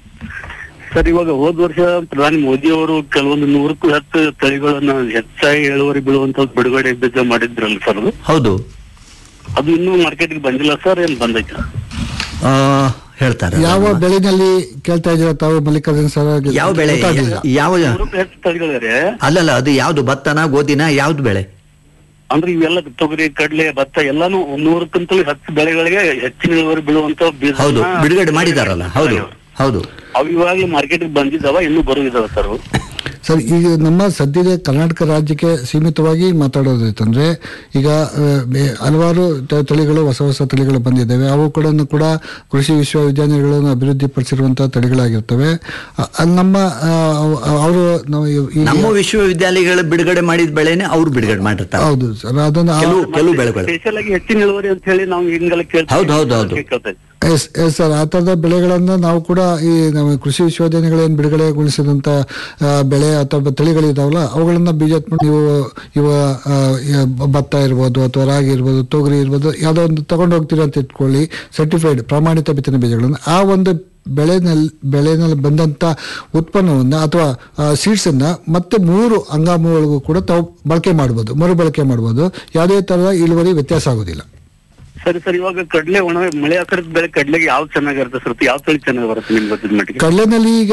ಸರ್ ಇವಾಗ ಹೋದ್ ವರ್ಷ ಪ್ರಧಾನಿ ಮೋದಿ ಅವರು ಕೆಲವೊಂದು ನೂರಕ್ಕೂ ಹೆಚ್ಚು ತಳಿಗಳನ್ನ ಹೆಚ್ಚಾಗಿ ಇಳುವರಿ ಬೀಳುವಂತ ಬಿಡುಗಡೆ ಬೀಜ ಮಾಡಿದ್ರಲ್ಲ ಸರ್ ಅದು ಹೌದು ಅದು ಇನ್ನೂ ಮಾರ್ಕೆಟ್ಗೆ ಬಂದಿಲ್ಲ ಸರ್ ಏನ್ ಬಂದೈತೆ ಆ, ಹೇಳ್ತಾರೆ ಯಾವ ಬೆಳೆನಲ್ಲಿ ಕೇಳ್ತಾ ಇದ್ದೀರಾ ತಾವು ಮಲ್ಲಿಕಾರ್ಜುನ ಸರ್ ಯಾವ ಬೆಳೆ ಗೊತ್ತಾಗ್ಲಿಲ್ಲ. ಯಾವ ನೂರಕ್ಕೂ ಹೆಚ್ಚು ತಳಿಗಳಿವೆ ಅಲ್ಲಲ್ಲ ಅದು ಯಾವ್ದು ಭತ್ತನ ಗೋಧಿನ ಯಾವ್ದು ಬೆಳೆ ಅಂದ್ರೆ ಇವೆಲ್ಲ ತೊಗರಿ ಕಡಲೆ ಭತ್ತ ಎಲ್ಲಾನು ನೂರಕ್ಕಿಂತಲೂ ಹೆಚ್ಚು ಬೆಳೆಗಳಿಗೆ ಹೆಚ್ಚಿನ ಇಳುವರಿ ಬೀಳುವಂತ ಬೀಜ ಹೌದು ಬಿಡುಗಡೆ ಮಾಡಿದಾರಲ್ಲ ಹೌದು ಹೌದು ಅವು ಇವಾಗಲೇ ಮಾರ್ಕೆಟ್ಗೆ ಬಂದಿದ್ದಾವ ಇನ್ನೂ ಬರುವುದಿದಾವ ಸರ್ ಅವು ಸರ್ ಈಗ ನಮ್ಮ ಸದ್ಯದ ಕರ್ನಾಟಕ ರಾಜ್ಯಕ್ಕೆ ಸೀಮಿತವಾಗಿ ಮಾತಾಡೋದಿತ್ತಂದ್ರೆ ಈಗ ಆ, ಬೆ- ಹಲವಾರು ತ- ತಳಿಗಳು ಹೊಸ ಹೊಸ ತಳಿಗಳು ಬಂದಿದ್ದಾವೆ ಅವು ಕೂಡ ಕೂಡ ಕೃಷಿ ವಿಶ್ವವಿದ್ಯಾನಿಲಯಗಳನ್ನು ಅಭಿವೃದ್ಧಿಪಡಿಸಿರುವಂತಹ ತಳಿಗಳಾಗಿರ್ತವೆ ಅ- ಅಲ್ಲಿ ನಮ್ಮ ಅವರು ನಾವು ಈ- ಈ- ನಮ್ಮ ವಿಶ್ವವಿದ್ಯಾಲಯಗಳು ಬಿಡುಗಡೆ ಮಾಡಿದ ಬೆಳೆನೆ ಅವ್ರು ಬಿಡುಗಡೆ ಮಾಡಿರ್ತಾರೆ ಹೌದು ಸರ್ ಅದನ್ನು ಆ- ಕೆಲವು ಕೆಲವು ಬೆಳೆಗಳು ಸ್ಪೆಷಲ್ ಆಗಿ ಹೆಚ್ಚಿನ ಇಳುವರಿ ಅಂತ ಹೇಳಿ ನಾವು ಹಿಂಗೆಲ್ಲ ಕೇಳ್ತೀವಿ ಹೌದು, ಹೌದು, ಹೌದು. ಕೇಳ್ತಾ ಇದ್ದೀವಿ. ಎಸ್ ಎಸ್ ಸರ್ ಆ ಥರದ ಬೆಳೆಗಳನ್ನ ನಾವು ಕೂಡ ಈ ನಮ್ಮ ಕೃಷಿ ವಿಶ್ವವಿದ್ಯಾನಿಲಯಗಳೇನು ಬಿಡುಗಡೆಗೊಳಿಸಿದಂಥ ಆ, ಬೆಳೆ ಅಥವಾ ತಳಿಗಳಿದಾವಲ್ಲ ಅವುಗಳನ್ನ ಬೀಜ ನೀವು ಇವ ಆ, ಯ- ಭತ್ತ ಇರ್ಬೋದು ಅಥವಾ ರಾಗಿ ಇರ್ಬೋದು ತೊಗರಿ ಇರ್ಬೋದು ಯಾವುದೋ ಒಂದು ತಗೊಂಡು ಹೋಗ್ತೀರಾ ಅಂತ ಇಟ್ಕೊಳ್ಳಿ ಸರ್ಟಿಫೈಡ್ ಪ್ರಮಾಣಿತ ಬಿತ್ತನೆ ಬೀಜಗಳನ್ನು ಆ ಒಂದು ಬೆಳೆನಲ್ಲಿ ಬೆಳೆನಲ್ಲಿ ಬಂದಂಥ ಉತ್ಪನ್ನವನ್ನು ಅಥವಾ ಸೀಡ್ಸನ್ನು ಮತ್ತೆ ಮೂರು ಹಂಗಾಮುಗಳಿಗೂ ಕೂಡ ತಾವು ಬಳಕೆ ಮಾಡ್ಬೋದು ಮರುಬಳಕೆ ಮಾಡ್ಬೋದು ಯಾವುದೇ ಥರದ ಇಳುವರಿ ವ್ಯತ್ಯಾಸ ಆಗೋದಿಲ್ಲ ಸರಿ ಸರ್ ಇವಾಗ ಕಡ್ಲೆ ಒಣ ಮಳೆ ಆಕರದ ಬೆಳೆ ಕಡ್ಲೆಗೆ ಯಾವ್ದು ಚೆನ್ನಾಗಿರುತ್ತೆ ಸರ್ ಯಾವ ತಳಿ ಚೆನ್ನಾಗಿ ಬರುತ್ತೆ ನಿಮ್ಗೆ ಗೊತ್ತಿದ ಮಟ್ಟಿಗೆ ಕಡಲೆನಲ್ಲಿ ಈಗ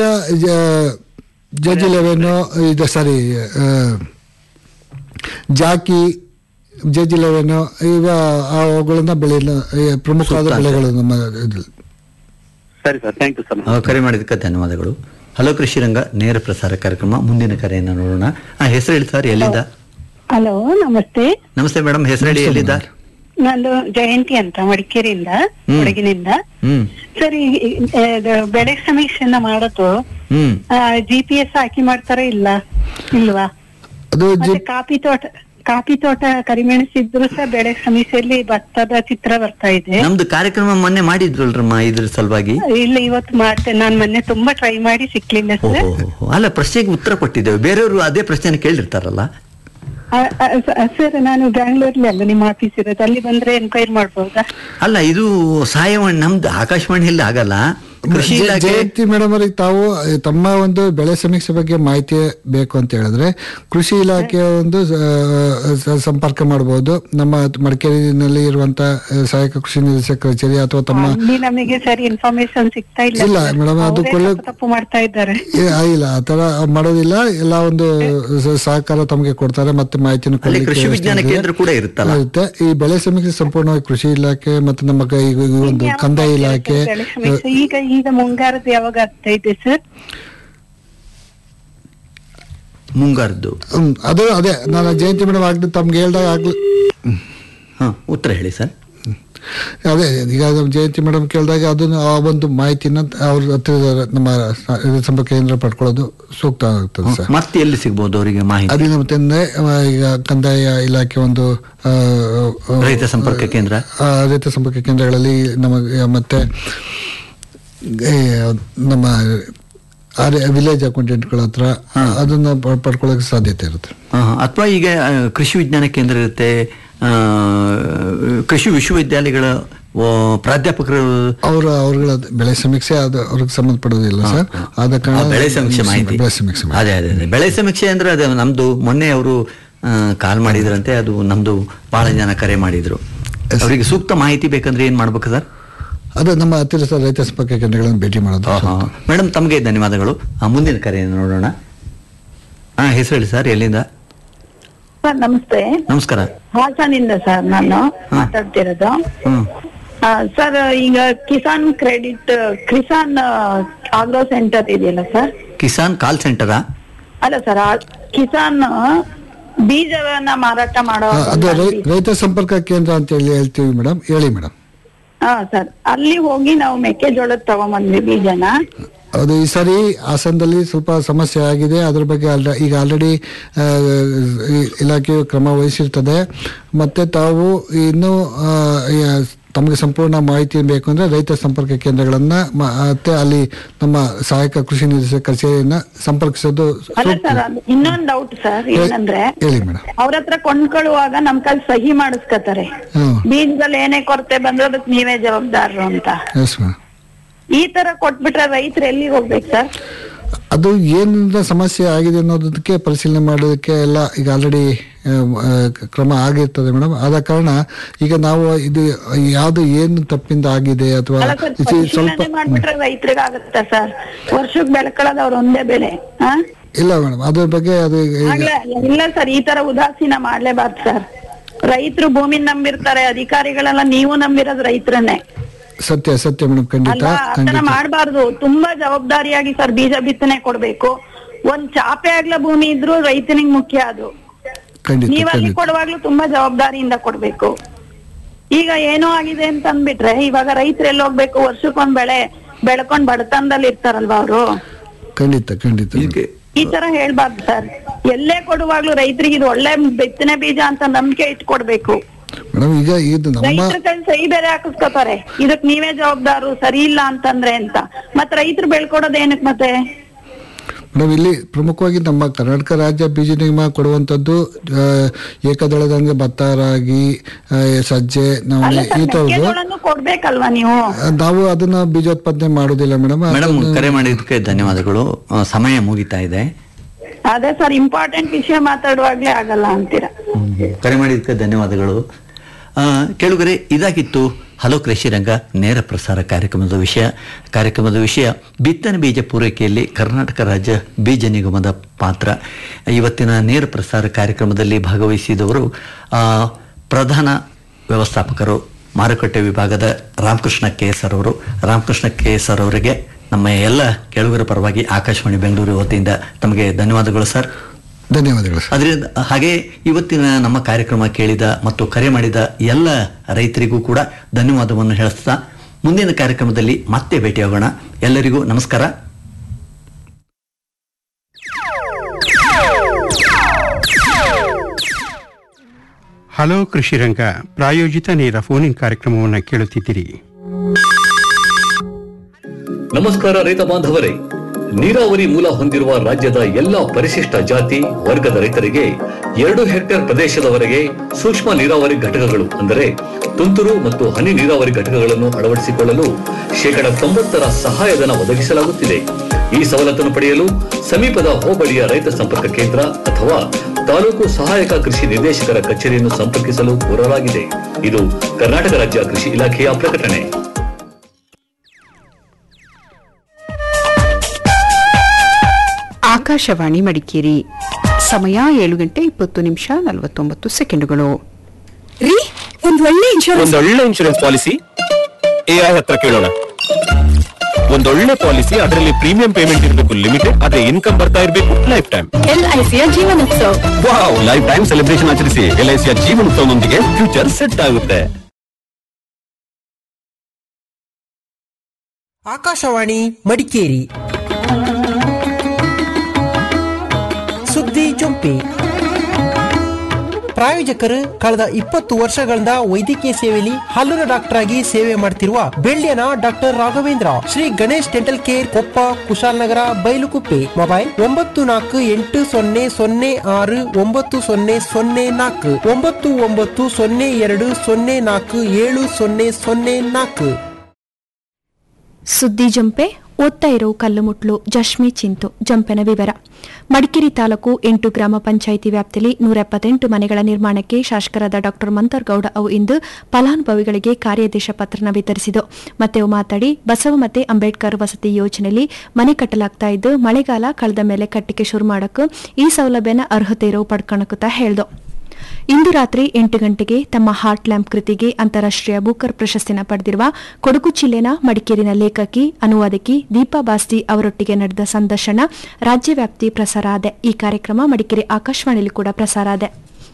ಜಜ್ ಇಲೆವೆನ್ ಇದು ಸಾರಿ ಜಾಕಿ ಜಜ್ ಇಲೆವೆನ್ ಈಗ ಅವುಗಳನ್ನ ಬೆಳೆಯಲ್ಲ ಈ ಪ್ರಮುಖವಾದ ಸೂಕ್ತ. ಬೆಳೆಗಳು ನಮ್ಮ ಇದ್ರಲ್ಲಿ. ಸರಿ ಸರ್ ಥ್ಯಾಂಕ್ ಯು ಸರ್ ಆ, ಕರೆ ಮಾಡಿದ್ದಕ್ಕೆ ಧನ್ಯವಾದಗಳು ಹಲೋ ಕೃಷಿರಂಗ ನೇರ ಪ್ರಸಾರ ಕಾರ್ಯಕ್ರಮ ಮುಂದಿನ ಕರೆಯನ್ನು ನೋಡೋಣ ಆ, ಹೆಸರು ಹೇಳಿ ಸರ್ ಎಲ್ಲಿಂದ ಹಲೋ ನಮಸ್ತೆ ನಮಸ್ತೆ ಮೇಡಮ್ ಹೆಸರು ಹೇಳಿ ಎಲ್ಲಿಂದ ನಾನು ಜಯಂತಿ ಅಂತ ಮಡಿಕೇರಿಯಿಂದ ಹ್ಮ್. ಕೊಡಗಿನಿಂದ ಹ್ಮ್ ಸರ್ ಈ ಈ, ಇದು ಬೆಳೆ ಸಮೀಕ್ಷೆನ ಮಾಡೋದು ಹ್ಮ್ ಜಿ ಪಿ ಎಸ್ ಹಾಕಿ ಮಾಡ್ತಾರ ಇಲ್ಲ ಇಲ್ವಾ ಅದು ಮತ್ತೆ ಕಾಫಿ ತೋಟ ಕಾಫಿ ತೋಟ ಕರಿಮೆಣಸಿದ್ರು ಸಹ ಬೆಳೆ ಸಮೀಕ್ಷೆಯಲ್ಲಿ ಭತ್ತದ ಚಿತ್ರ ಬರ್ತಾ ಇದೆ ನಮ್ದು ಕಾರ್ಯಕ್ರಮ ಮೊನ್ನೆ ಮಾಡಿದ್ರಲ್ರಮ್ಮ ಇದ್ರ ಸಲುವಾಗಿ ಇಲ್ಲ ಇವತ್ತು ಮಾಡ್ತೇನೆ ನಾನ್ ಮೊನ್ನೆ ತುಂಬಾ ಟ್ರೈ ಮಾಡಿ ಸಿಕ್ಲಿಲ್ಲ ಸರ್ ಓಹೋ ಅಲ್ಲ ಪ್ರಶ್ನೆಗೆ ಉತ್ತರ ಕೊಟ್ಟಿದ್ದೇವೆ ಬೇರೆಯವರು ಅದೇ ಪ್ರಶ್ನೆ ಕೇಳಿರ್ತಾರಲ್ಲ ಸರ್ ನಾನು ಬ್ಯಾಂಗ್ಳೂರ್ಲಿ ಅಲ್ಲ ನಿಮ್ಮ ಆಫೀಸ್ ಇರೋದು ಅಲ್ಲಿ ಬಂದ್ರೆ ಎನ್ಕ್ವೈರಿ ಮಾಡ್ಬೋದಾ ಅಲ್ಲ ಇದು ಸಹಾಯವಾಣಿ ನಮ್ದು ಆಕಾಶವಾಣಿಯಲ್ಲಿ ಆಗಲ್ಲ ಕೃಷಿ ಜಯ- ಇಲಾಖೆ ಜಯಂತಿ ಮೇಡಮ್ ಅವರಿಗೆ ತಾವು ತಮ್ಮ ಒಂದು ಬೆಳೆ ಸಮೀಕ್ಷೆ ಬಗ್ಗೆ ಮಾಹಿತಿ ಬೇಕು ಅಂತ ಹೇಳಿದ್ರೆ ಕೃಷಿ ಇಲಾಖೆಯ ಒಂದು ಆ, ಸ- ಸಂಪರ್ಕ ಮಾಡಬಹುದು ನಮ್ಮ ಮಡಿಕೇರಿನಲ್ಲಿ ಇರುವಂತ ಆ, ಸಹಾಯಕ ಕೃಷಿ ನಿರ್ದೇಶಕ ಕಚೇರಿ ಅಥವಾ ತಮ್ಮ ಅಲ್ಲಿ ನಮಗೆ ಸರಿ ಇನ್ಫಾರ್ಮೇಶನ್ ಸಿಗ್ತಾ ಇಲ್ಲ ಇಲ್ಲ sir. ಮೇಡಮ್ ಅದು ಅವ್ರೇ ಕೊಳ್ಳೆ ತಪ್ಪು ತಪ್ಪು ಮಾಡ್ತಾ ಇದ್ದಾರೆ ಏ, ಆ, ಇಲ್ಲ ಆ ತರ ಮಾಡೋದಿಲ್ಲ ಎಲ್ಲ ಒಂದು ಸ- ಸಹಕಾರ ತಮಗೆ ಕೊಡ್ತಾರೆ ಮತ್ತೆ ಮಾಹಿತಿಯನ್ನು ಅಲ್ಲಿ ಕೊಡ್ಲಿಕ್ಕೆ ಕೃಷಿ ವಿಜ್ಞಾನ ವ್ಯವಸ್ಥೆ ಇದೆ. ಕೇಂದ್ರ ಕೂಡ ಇರುತ್ತಲ್ಲ ಇರುತ್ತೆ ಈ ಬೆಳೆ ಸಮೀಕ್ಷೆ ಸಂಪೂರ್ಣವಾಗಿ ಕೃಷಿ ಇಲಾಖೆ ಮತ್ತೆ ನಮ್ಮ ಕೈ- ಈ ಒಂದು ಕಂದಾಯ ಇಲಾಖೆ ಬೆಳೆ ಸಮೀಕ್ಷೆ ಈಗ ಈ ಈಗ ಮುಂಗಾರದ ಯಾವಾಗ ಆಗ್ತೈತೆ ಸರ್ ಮುಂಗಾರದ್ದು ಹ್ಮ್, ಅದು ಅದೇ ನಾನು ಜಯಂತಿ ಮೇಡಮ್ ಆಗ್ಲಿ ತಮ್ಗೆ ಹೇಳ್ದಾಗ ಆಗ್ಲಿ ಹಾ ಉತ್ತರ ಹೇಳಿ ಸರ್ ಅದೇ ಈಗ ನಮ್ಮ ಜಯಂತಿ ಮೇಡಮ್ ಕೇಳಿದಾಗ ಅದನ್ನ ಆ ಒಂದು ಮಾಹಿತಿನ ಅವ್ರ ಹತ್ರ ನಮ್ಮ ಸ- ಸಂಪರ್ಕ ಕೇಂದ್ರ ಪಡ್ಕೊಳ್ಳೋದು ಸೂಕ್ತ ಆಗ್ತದೆ ಸರ್ ಮತ್ತೆ ಎಲ್ಲಿ ಸಿಗ್ಬೋದು ಅವರಿಗೆ ಮಾಹಿತಿ ಅದೇನು ಮತ್ತೆ ಅಂದ್ರೆ, ಆ, ಈಗ ಕಂದಾಯ ಇಲಾಖೆ ಒಂದು ಆ, ಆ, ರೈತ ಸಂಪರ್ಕ ಕೇಂದ್ರ ಆ, ರೈತ ಸಂಪರ್ಕ ಕೇಂದ್ರಗಳಲ್ಲಿ ನಮಗೆ ಮತ್ತೆ ಏ, ನಮ್ಮ ವಿಲೇಜ್ ಅಕೌಂಟೆಂಟ್ಗಳ ಹತ್ರ ಅದನ್ನ ಪ- ಪಡ್ಕೊಳ್ಳೋಕೆ ಸಾಧ್ಯತೆ ಇರುತ್ತೆ ಅಥವಾ ಈಗ ಆ, ಕೃಷಿ ವಿಜ್ಞಾನ ಕೇಂದ್ರ ಇರುತ್ತೆ ಆ, ಕೃಷಿ ವಿಶ್ವವಿದ್ಯಾಲಯಗಳ ಆ, ಪ್ರಾಧ್ಯಾಪಕರು ಅವರ ಅವ್ರಗಳ ಬೆಳೆ ಸಮೀಕ್ಷೆ ಅದು ಅವ್ರಿಗೆ ಸಂಬಂಧಪಡೋದಿಲ್ಲ ಸರ್ ಆದ ಆ, ಕಾರಣ ಬೆಳೆ ಸಮೀಕ್ಷೆ ಮಾಹಿತಿ ಬೆಳೆ ಸಮೀಕ್ಷೆ ಅದೇ ಅದೇ ಅದೇ ಬೆಳೆ ಸಮೀಕ್ಷೆ ಅಂದ್ರೆ ಅದೇ ನಮ್ದು ಮೊನ್ನೆ ಅವರು ಕಾಲ್ ಮಾಡಿದ್ರಂತೆ ಅದು ನಮ್ದು ಬಹಳ ಜನ ಕರೆ ಮಾಡಿದ್ರು ಅವರಿಗೆ ಸೂಕ್ತ ಮಾಹಿತಿ ಬೇಕಂದ್ರೆ ಏನ್ ಮಾಡ್ಬೇಕು ಸರ್ ಅದು ನಮ್ಮ ಹತ್ತಿರ ರೈತ ಸಂಪರ್ಕ ಕೇಂದ್ರಗಳನ್ನು ಭೇಟಿ ಮಾಡೋದು ಮೇಡಮ್ ತಮಗೆ ಧನ್ಯವಾದಗಳು ಆ, ಮುಂದಿನ ಕರೆಯನ್ನು ನೋಡೋಣ ಹಾ ಹೆಸರು ಹೇಳಿ ಸರ್ ಎಲ್ಲಿಂದ ಸರ್ ನಮಸ್ತೆ ನಮಸ್ಕಾರ ಹಾಸನಿಂದ ಸರ್ ನಾನು ಮಾತಾಡ್ತಿರೋದು ಹ್ಮ್ ಆ, ಸರ್ ಈಗ Kisan credit Kisan agro centre ಇದೆಯಲ್ಲ ಸರ್ ಕಿಸಾನ್ ಕಾಲ್ ಸೆಂಟರಾ ಅಲ್ಲ ಸರ್ ಆ ಕಿಸಾನ್ ಬೀಜವನ್ನ ಮಾರಾಟ ಮಾಡೋ ಆ, ಅದು ರೈ- ರೈತ ಸಂಪರ್ಕ ಕೇಂದ್ರ ಅಂತ ಹೇಳಿ ಹೇಳ್ತೀವಿ ಮೇಡಮ್ ಹೇಳಿ ಮೇಡಮ್ ಹಾ ಸರ್ ಅಲ್ಲಿ ಹೋಗಿ ನಾವು ಮೆಕ್ಕೆಜೋಳದ ತಗೊಂಬಂದ್ವಿ ಬೀಜನ ಅದು ಈ ಸರಿ ಹಾಸನದಲ್ಲಿ ಸ್ವಲ್ಪ ಸಮಸ್ಯೆ ಆಗಿದೆ ಅದ್ರ ಬಗ್ಗೆ ಆಲ್ರ- ಈಗ ಆಲ್ರೆಡಿ ಇಲಾಖೆಯು ಕ್ರಮ ವಹಿಸಿರ್ತದೆ ಮತ್ತೆ ತಾವು ಇನ್ನು ಆ, ಯ- ತಮಗೆ ಸಂಪೂರ್ಣ ಮಾಹಿತಿ ಬೇಕು ಅಂದ್ರೆ ರೈತ ಸಂಪರ್ಕ ಕೇಂದ್ರಗಳನ್ನ ಮ- ಮತ್ತೆ ಅಲ್ಲಿ ನಮ್ಮ ಸಹಾಯಕ ಕೃಷಿ ನಿರ್ದೇಶಕ ಕಚೇರಿಯನ್ನ ಸಂಪರ್ಕಿಸೋದು ಅಲ್ಲ ಸರ್ ಅದು ಇನ್ನೊಂದ್ ಡೌಟ್ ಸರ್ ಏನಂದ್ರೆ ಹೇಳಿ ಮೇಡಮ್ ಅವ್ರ ಹತ್ರ ಕೊಂಡ್ಕೊಳ್ಳುವಾಗ ನಮ್ ಕೈಲಿ ಸಹಿ ಮಾಡಿಸ್ಕೊತಾರೆ ಹ್ಮ್ ಬೀಜದಲ್ಲಿ ಏನೇ ಕೊರತೆ ಬಂದ್ರೆ ಅದಕ್ಕೆ ನೀವೇ ಜವಾಬ್ದಾರರು ಅಂತ ಎಸ್ ಮೇಡಮ್ ಈ ತರ ಕೊಟ್ಬಿಟ್ರೆ ರೈತರು ಎಲ್ಲಿಗೆ ಹೋಗ್ಬೇಕು ಸರ್ ಅದು ಏನಿಂದ ಸಮಸ್ಯೆ ಆಗಿದೆ ಅನ್ನೋದಕ್ಕೆ ಪರಿಶೀಲನೆ ಮಾಡೋದಕ್ಕೆ ಎಲ್ಲ ಈಗ ಆಲ್ರೆಡಿ ಕ್ರಮ ಆಗಿರ್ತದೆ ಮೇಡಮ್ ಆದ ಕಾರಣ ಈಗ ನಾವು ಇದು ಯಾವ್ದು ಏನು ತಪ್ಪಿಂದ ಆಗಿದೆ ಅಥವಾ ಅಲ್ಲ ಸರ್ ಇದು ಸ್ವಲ್ಪ ಪರಿಶೀಲನೆ ಮಾಡ್ಬಿಟ್ರೆ ರೈತರಿಗೆ ಆಗುತ್ತೆ ಸರ್ ವರ್ಷಕ್ಕೆ ಬೆಳ್ಕೊಳ್ಳೋದು ಅವ್ರ ಒಂದೇ ಬೆಲೆ ಹಾ ಇಲ್ಲ ಮೇಡಮ್ ಅದ್ರ ಬಗ್ಗೆ ಅದು ಈಗ- ಆಗ್ಲೇ ಇಲ್ಲ ಸರ್ ಈ ತರ ಉದಾಸೀನ ಮಾಡ್ಲೇಬಾರ್ದು ಸರ್ ರೈತರು ಭೂಮಿ ನಂಬಿರ್ತಾರೆ ಅಧಿಕಾರಿಗಳೆಲ್ಲ ನೀವು ನಂಬಿರೋದು ರೈತರನ್ನೇ ಸತ್ಯ ಸತ್ಯ ಮೇಡಮ್ ಖಂಡಿತ ಅಲ್ವಾ ಆತರ ಖಂಡಿತ ಮಾಡಬಾರ್ದು ತುಂಬಾ ಜವಾಬ್ದಾರಿಯಾಗಿ ಸರ್ ಬೀಜ ಬಿತ್ತನೆ ಕೊಡ್ಬೇಕು ಒಂದ್ ಚಾಪೆ ಆಗ್ಲ ಭೂಮಿ ಇದ್ರು ರೈತನಿಗೆ ಮುಖ್ಯ ಅದು ಖಂಡಿತ ನೀವ್ ಅಲ್ಲಿ ಖಂಡಿತ ಕೊಡುವಾಗ್ಲೂ ತುಂಬಾ ಜವಾಬ್ದಾರಿಯಿಂದ ಕೊಡ್ಬೇಕು ಈಗ ಏನೋ ಆಗಿದೆ ಅಂತ ಅಂದ್ಬಿಟ್ರೆ ಇವಾಗ ರೈತರು ಎಲ್ಲಿ ಹೋಗ್ಬೇಕು ವರ್ಷಕ್ಕೊಂದ್ ಬೆಳೆ ಬೆಳ್ಕೊಂಡ್ ಬಡತನದಲ್ಲಿ ಇರ್ತಾರಲ್ವಾ ಅವರು ಖಂಡಿತ ಖಂಡಿತ ಈ ತರ ಹೇಳ್ಬಾರ್ದು ಸರ್ ಎಲ್ಲೇ ಕೊಡುವಾಗ್ಲೂ ರೈತರಿಗೆ ಇದು ಒಳ್ಳೆ ಬಿತ್ತನೆ ಬೀಜ ಅಂತ ನಂಬಿಕೆ ಇಟ್ಕೊಡ್ಬೇಕು ಮೇಡಮ್ ಈಗ ಇದು ನಮ್ಮ ರೈತರ ಕೈ ಸಹಿ ಬೇರೆ ಹಾಕಿಸ್ಕೋತಾರೆ ಇದಕ್ ನೀವೇ ಜವಾಬ್ದಾರು ಸರಿ ಇಲ್ಲ ಅಂತಂದ್ರೆ ಅಂತ ಮತ್ ರೈತರು ಬೆಳ್ಕೊಡೋದ್ ಏನಕ್ ಮತ್ತೆ ಮೇಡಮ್ ಇಲ್ಲಿ ಪ್ರಮುಖವಾಗಿ ನಮ್ಮ ಕರ್ನಾಟಕ ರಾಜ್ಯ ಬೀಜ ನಿಗಮ ಕೊಡುವಂತದ್ದು ಆ, ಏಕದಳದಂಗೆ ಭತ್ತ ರಾಗಿ ಆ, ಸಜ್ಜೆ ನವಣೆ ಈ ತರದ್ದು ಮೆಕ್ಕೆಜೋಳನು ಕೊಡ್ಬೇಕಲ್ವಾ ನೀವು ನಾವು ಅದನ್ನ ಬೀಜೋತ್ಪಾದನೆ ಮಾಡುದಿಲ್ಲ ಮೇಡಮ್ ಮೇಡಮ್ ಕರೆ ಮಾಡಿದ್ದಕ್ಕೆ ಧನ್ಯವಾದಗಳು ಆ, ಸಮಯ ಮುಗಿತಾ ಇದೆ ಅದೇ ಸರ್ ಇಂಪಾರ್ಟೆಂಟ್ ವಿಷಯ ಮಾತಾಡುವಾಗ್ಲೇ ಆಗಲ್ಲ ಅಂತೀರಾ ಕರೆ ಮಾಡಿದ್ದಕ್ಕೆ ಧನ್ಯವಾದಗಳು ಆ, ಕೇಳುಗರೆ ಇದಾಗಿತ್ತು ಹಲೋ ಕೃಷಿ ರಂಗ ನೇರ ಪ್ರಸಾರ ಕಾರ್ಯಕ್ರಮದ ವಿಷಯ ಕಾರ್ಯಕ್ರಮದ ವಿಷಯ ಬಿತ್ತನೆ ಬೀಜ ಪೂರೈಕೆಯಲ್ಲಿ ಕರ್ನಾಟಕ ರಾಜ್ಯ ಬೀಜ ನಿಗಮದ ಪಾತ್ರ ಇವತ್ತಿನ ನೇರ ಪ್ರಸಾರ ಕಾರ್ಯಕ್ರಮದಲ್ಲಿ ಭಾಗವಹಿಸಿದವರು ಆ, ಪ್ರಧಾನ ವ್ಯವಸ್ಥಾಪಕರು ಮಾರುಕಟ್ಟೆ ವಿಭಾಗದ ರಾಮಕೃಷ್ಣ ಕೆ ಎಸ್ ಅವರು ರಾಮಕೃಷ್ಣ ಕೆ ಎಸ್ ಅವರಿಗೆ ನಮ್ಮ ಎಲ್ಲ ಕೇಳುಗರ ಪರವಾಗಿ ಆಕಾಶವಾಣಿ ಬೆಂಗಳೂರು ವತಿಯಿಂದ ತಮಗೆ ಧನ್ಯವಾದಗಳು ಸರ್ ಧನ್ಯವಾದಗಳು ಸರ್ ಅದರಿಂದ ಹಾಗೆ ಇವತ್ತಿನ ನಮ್ಮ ಕಾರ್ಯಕ್ರಮ ಕೇಳಿದ ಮತ್ತು ಕರೆ ಮಾಡಿದ ಎಲ್ಲ ರೈತರಿಗೂ ಕೂಡ ಧನ್ಯವಾದವನ್ನು ಹೇಳಿಸ್ತಾ ಮುಂದಿನ ಕಾರ್ಯಕ್ರಮದಲ್ಲಿ ಮತ್ತೆ ಭೇಟಿಯಾಗೋಣ ಎಲ್ಲರಿಗೂ ನಮಸ್ಕಾರ ಹಲೋ ಕೃಷಿ ರಂಗ ಪ್ರಾಯೋಜಿತ ನೇರ ಫೋನ್ ಇನ್ ಕಾರ್ಯಕ್ರಮವನ್ನು ಕೇಳುತ್ತಿದ್ದೀರಿ ನಮಸ್ಕಾರ ರೈತ ಬಾಂಧವರೇ ನೀರಾವರಿ ಮೂಲ ಹೊಂದಿರುವ ರಾಜ್ಯದ ಎಲ್ಲಾ ಪರಿಶಿಷ್ಟ ಜಾತಿ ವರ್ಗದ ರೈತರಿಗೆ ಎರಡು ಹೆಕ್ಟೇರ್ ಪ್ರದೇಶದವರೆಗೆ ಸೂಕ್ಷ್ಮ ನೀರಾವರಿ ಘಟಕಗಳು ಅಂದರೆ ತುಂತುರು ಮತ್ತು ಹನಿ ನೀರಾವರಿ ಘಟಕಗಳನ್ನು ಅಳವಡಿಸಿಕೊಳ್ಳಲು ಶೇಕಡ ತೊಂಬತ್ತರ ಸಹಾಯಧನ ಒದಗಿಸಲಾಗುತ್ತಿದೆ ಈ ಸವಲತ್ತನ್ನು ಪಡೆಯಲು ಸಮೀಪದ ಹೋಬಳಿಯ ರೈತ ಸಂಪರ್ಕ ಕೇಂದ್ರ ಅಥವಾ ತಾಲೂಕು ಸಹಾಯಕ ಕೃಷಿ ನಿರ್ದೇಶಕರ ಕಚೇರಿಯನ್ನು ಸಂಪರ್ಕಿಸಲು ಕೋರಲಾಗಿದೆ ಇದು ಕರ್ನಾಟಕ ರಾಜ್ಯ ಕೃಷಿ ಇಲಾಖೆಯ ಪ್ರಕಟಣೆ ಆಕಾಶವಾಣಿ ಮಡಿಕೇರಿ ಸಮಯ ಏಳು ಗಂಟೆ ಇಪ್ಪತ್ತು ನಿಮಿಷ ನಲವತ್ತೊಂಬತ್ತು ಸೆಕೆಂಡುಗಳು ರೀ ಒಂದ್ ಒಳ್ಳೆ ಇನ್ಶೂರೆನ್ಸ್ ಒಂದೊಳ್ಳೆ ಇನ್ಶೂರೆನ್ಸ್ ಪಾಲಿಸಿ ಎ ಐ ಹತ್ರ ಕೇಳೋಣ ಒಂದೊಳ್ಳೆ ಪಾಲಿಸಿ ಅದರಲ್ಲಿ ಪ್ರೀಮಿಯಂ ಪೇಮೆಂಟ್ ಇರಬೇಕು ಲಿಮಿಟೆಡ್ ಆದ್ರೆ ಇನ್ಕಮ್ ಬರ್ತಾ ಇರಬೇಕು ಲೈಫ್ ಟೈಮ್ ಎಲ್ಐಸಿಯ ಜೀವನೋತ್ಸವ ವಾವ್ ಲೈಫ್ ಟೈಮ್ ಸೆಲೆಬ್ರೇಷನ್ ಆಚರಿಸಿ ಎಲ್ಐಸಿಯ ಜೀವನೋತ್ಸವದೊಂದಿಗೆ ಫ್ಯೂಚರ್ ಸೆಟ್ ಆಗುತ್ತೆ ಆಕಾಶವಾಣಿ ಮಡಿಕೇರಿ ಸುದ್ದಿ ಜೊಂಪಿ ಪ್ರಾಯೋಜಕರು ಕಳೆದ ಇಪ್ಪತ್ತು ವರ್ಷಗಳಿಂದ ವೈದ್ಯಕೀಯ ಸೇವೆಯಲ್ಲಿ ಹಲ್ಲುನ ಡಾಕ್ಟರ್ ಆಗಿ ಸೇವೆ ಮಾಡ್ತಿರುವ ಬೆಳ್ಳಿಯನ doctor Raghavendra Shri Ganesh dental care Koppa Kushalnagar Bylakuppe mobile ಒಂಬತ್ತು ನಾಲ್ಕು ಎಂಟು ಸೊನ್ನೆ ಸೊನ್ನೆ ಆರು ಒಂಬತ್ತು ಸೊನ್ನೆ ಸೊನ್ನೆ ನಾಲ್ಕು ಒಂಬತ್ತು ಒಂಬತ್ತು ಸೊನ್ನೆ ಎರಡು ಸೊನ್ನೆ ನಾಲ್ಕು ಏಳು ಸೊನ್ನೆ ಸೊನ್ನೆ ನಾಲ್ಕು ಸುದ್ದಿ ಜಂಪೆ ಓದ್ತಾ ಇರೋ ಕಲ್ಲುಮುಟ್ಲು ಜಶ್ಮಿ ಚಿಂತು ಜಂಪೆನ ವಿವರ ಮಡಿಕೇರಿ ತಾಲೂಕು ಎಂಟು ಗ್ರಾಮ ಪಂಚಾಯಿತಿ ವ್ಯಾಪ್ತಿಯಲ್ಲಿ ನೂರ ಎಪ್ಪತ್ತೆಂಟು ಮನೆಗಳ ನಿರ್ಮಾಣಕ್ಕೆ ಶಾಸಕರಾದ ಡಾ ಮಂತರ್ಗೌಡ ಅವು ಇಂದು ಫಲಾನುಭವಿಗಳಿಗೆ ಕಾರ್ಯಾದೇಶ ಪತ್ರನ ವಿತರಿಸಿತು ಮತ್ತೆ ಅವು ಮಾತಾಡಿ ಬಸವ ಮತ್ತೆ ಅಂಬೇಡ್ಕರ್ ವಸತಿ ಯೋಜನೆಯಲ್ಲಿ ಮನೆ ಕಟ್ಟಲಾಗ್ತಾ ಇದ್ದು ಮಳೆಗಾಲ ಕಳೆದ ಮೇಲೆ ಕಟ್ಟಿಗೆ ಶುರು ಮಾಡಕ್ಕೆ ಈ ಸೌಲಭ್ಯನ ಅರ್ಹತೆ ಇರೋ ಪಡ್ಕೊಳಕುತ್ತಾ ಹೇಳ್ದು ಇಂದು ರಾತ್ರಿ ಎಂಟು ಗಂಟೆಗೆ ತಮ್ಮ ಹಾರ್ಟ್ ಲ್ಯಾಂಪ್ ಕೃತಿಗೆ ಅಂತಾರಾಷ್ಟೀಯ ಬೂಕರ್ ಪ್ರಶಸ್ತಿನ ಪಡೆದಿರುವ ಕೊಡಗು ಜಿಲ್ಲೆನ ಮಡಿಕೇರಿನ ಲೇಖಕಿ ಅನುವಾದಕಿ ದೀಪಾ ಬಾಸ್ತಿ ಅವರೊಟ್ಟಿಗೆ ನಡೆದ ಸಂದರ್ಶನ ರಾಜ್ಯವ್ಯಾಪ್ತಿ ಪ್ರಸಾರ ಆದೆ ಈ ಕಾರ್ಯಕ್ರಮ ಮಡಿಕೇರಿ ಆಕಾಶವಾಣಿಯಲ್ಲಿ ಕೂಡ ಪ್ರಸಾರ ಆದೆ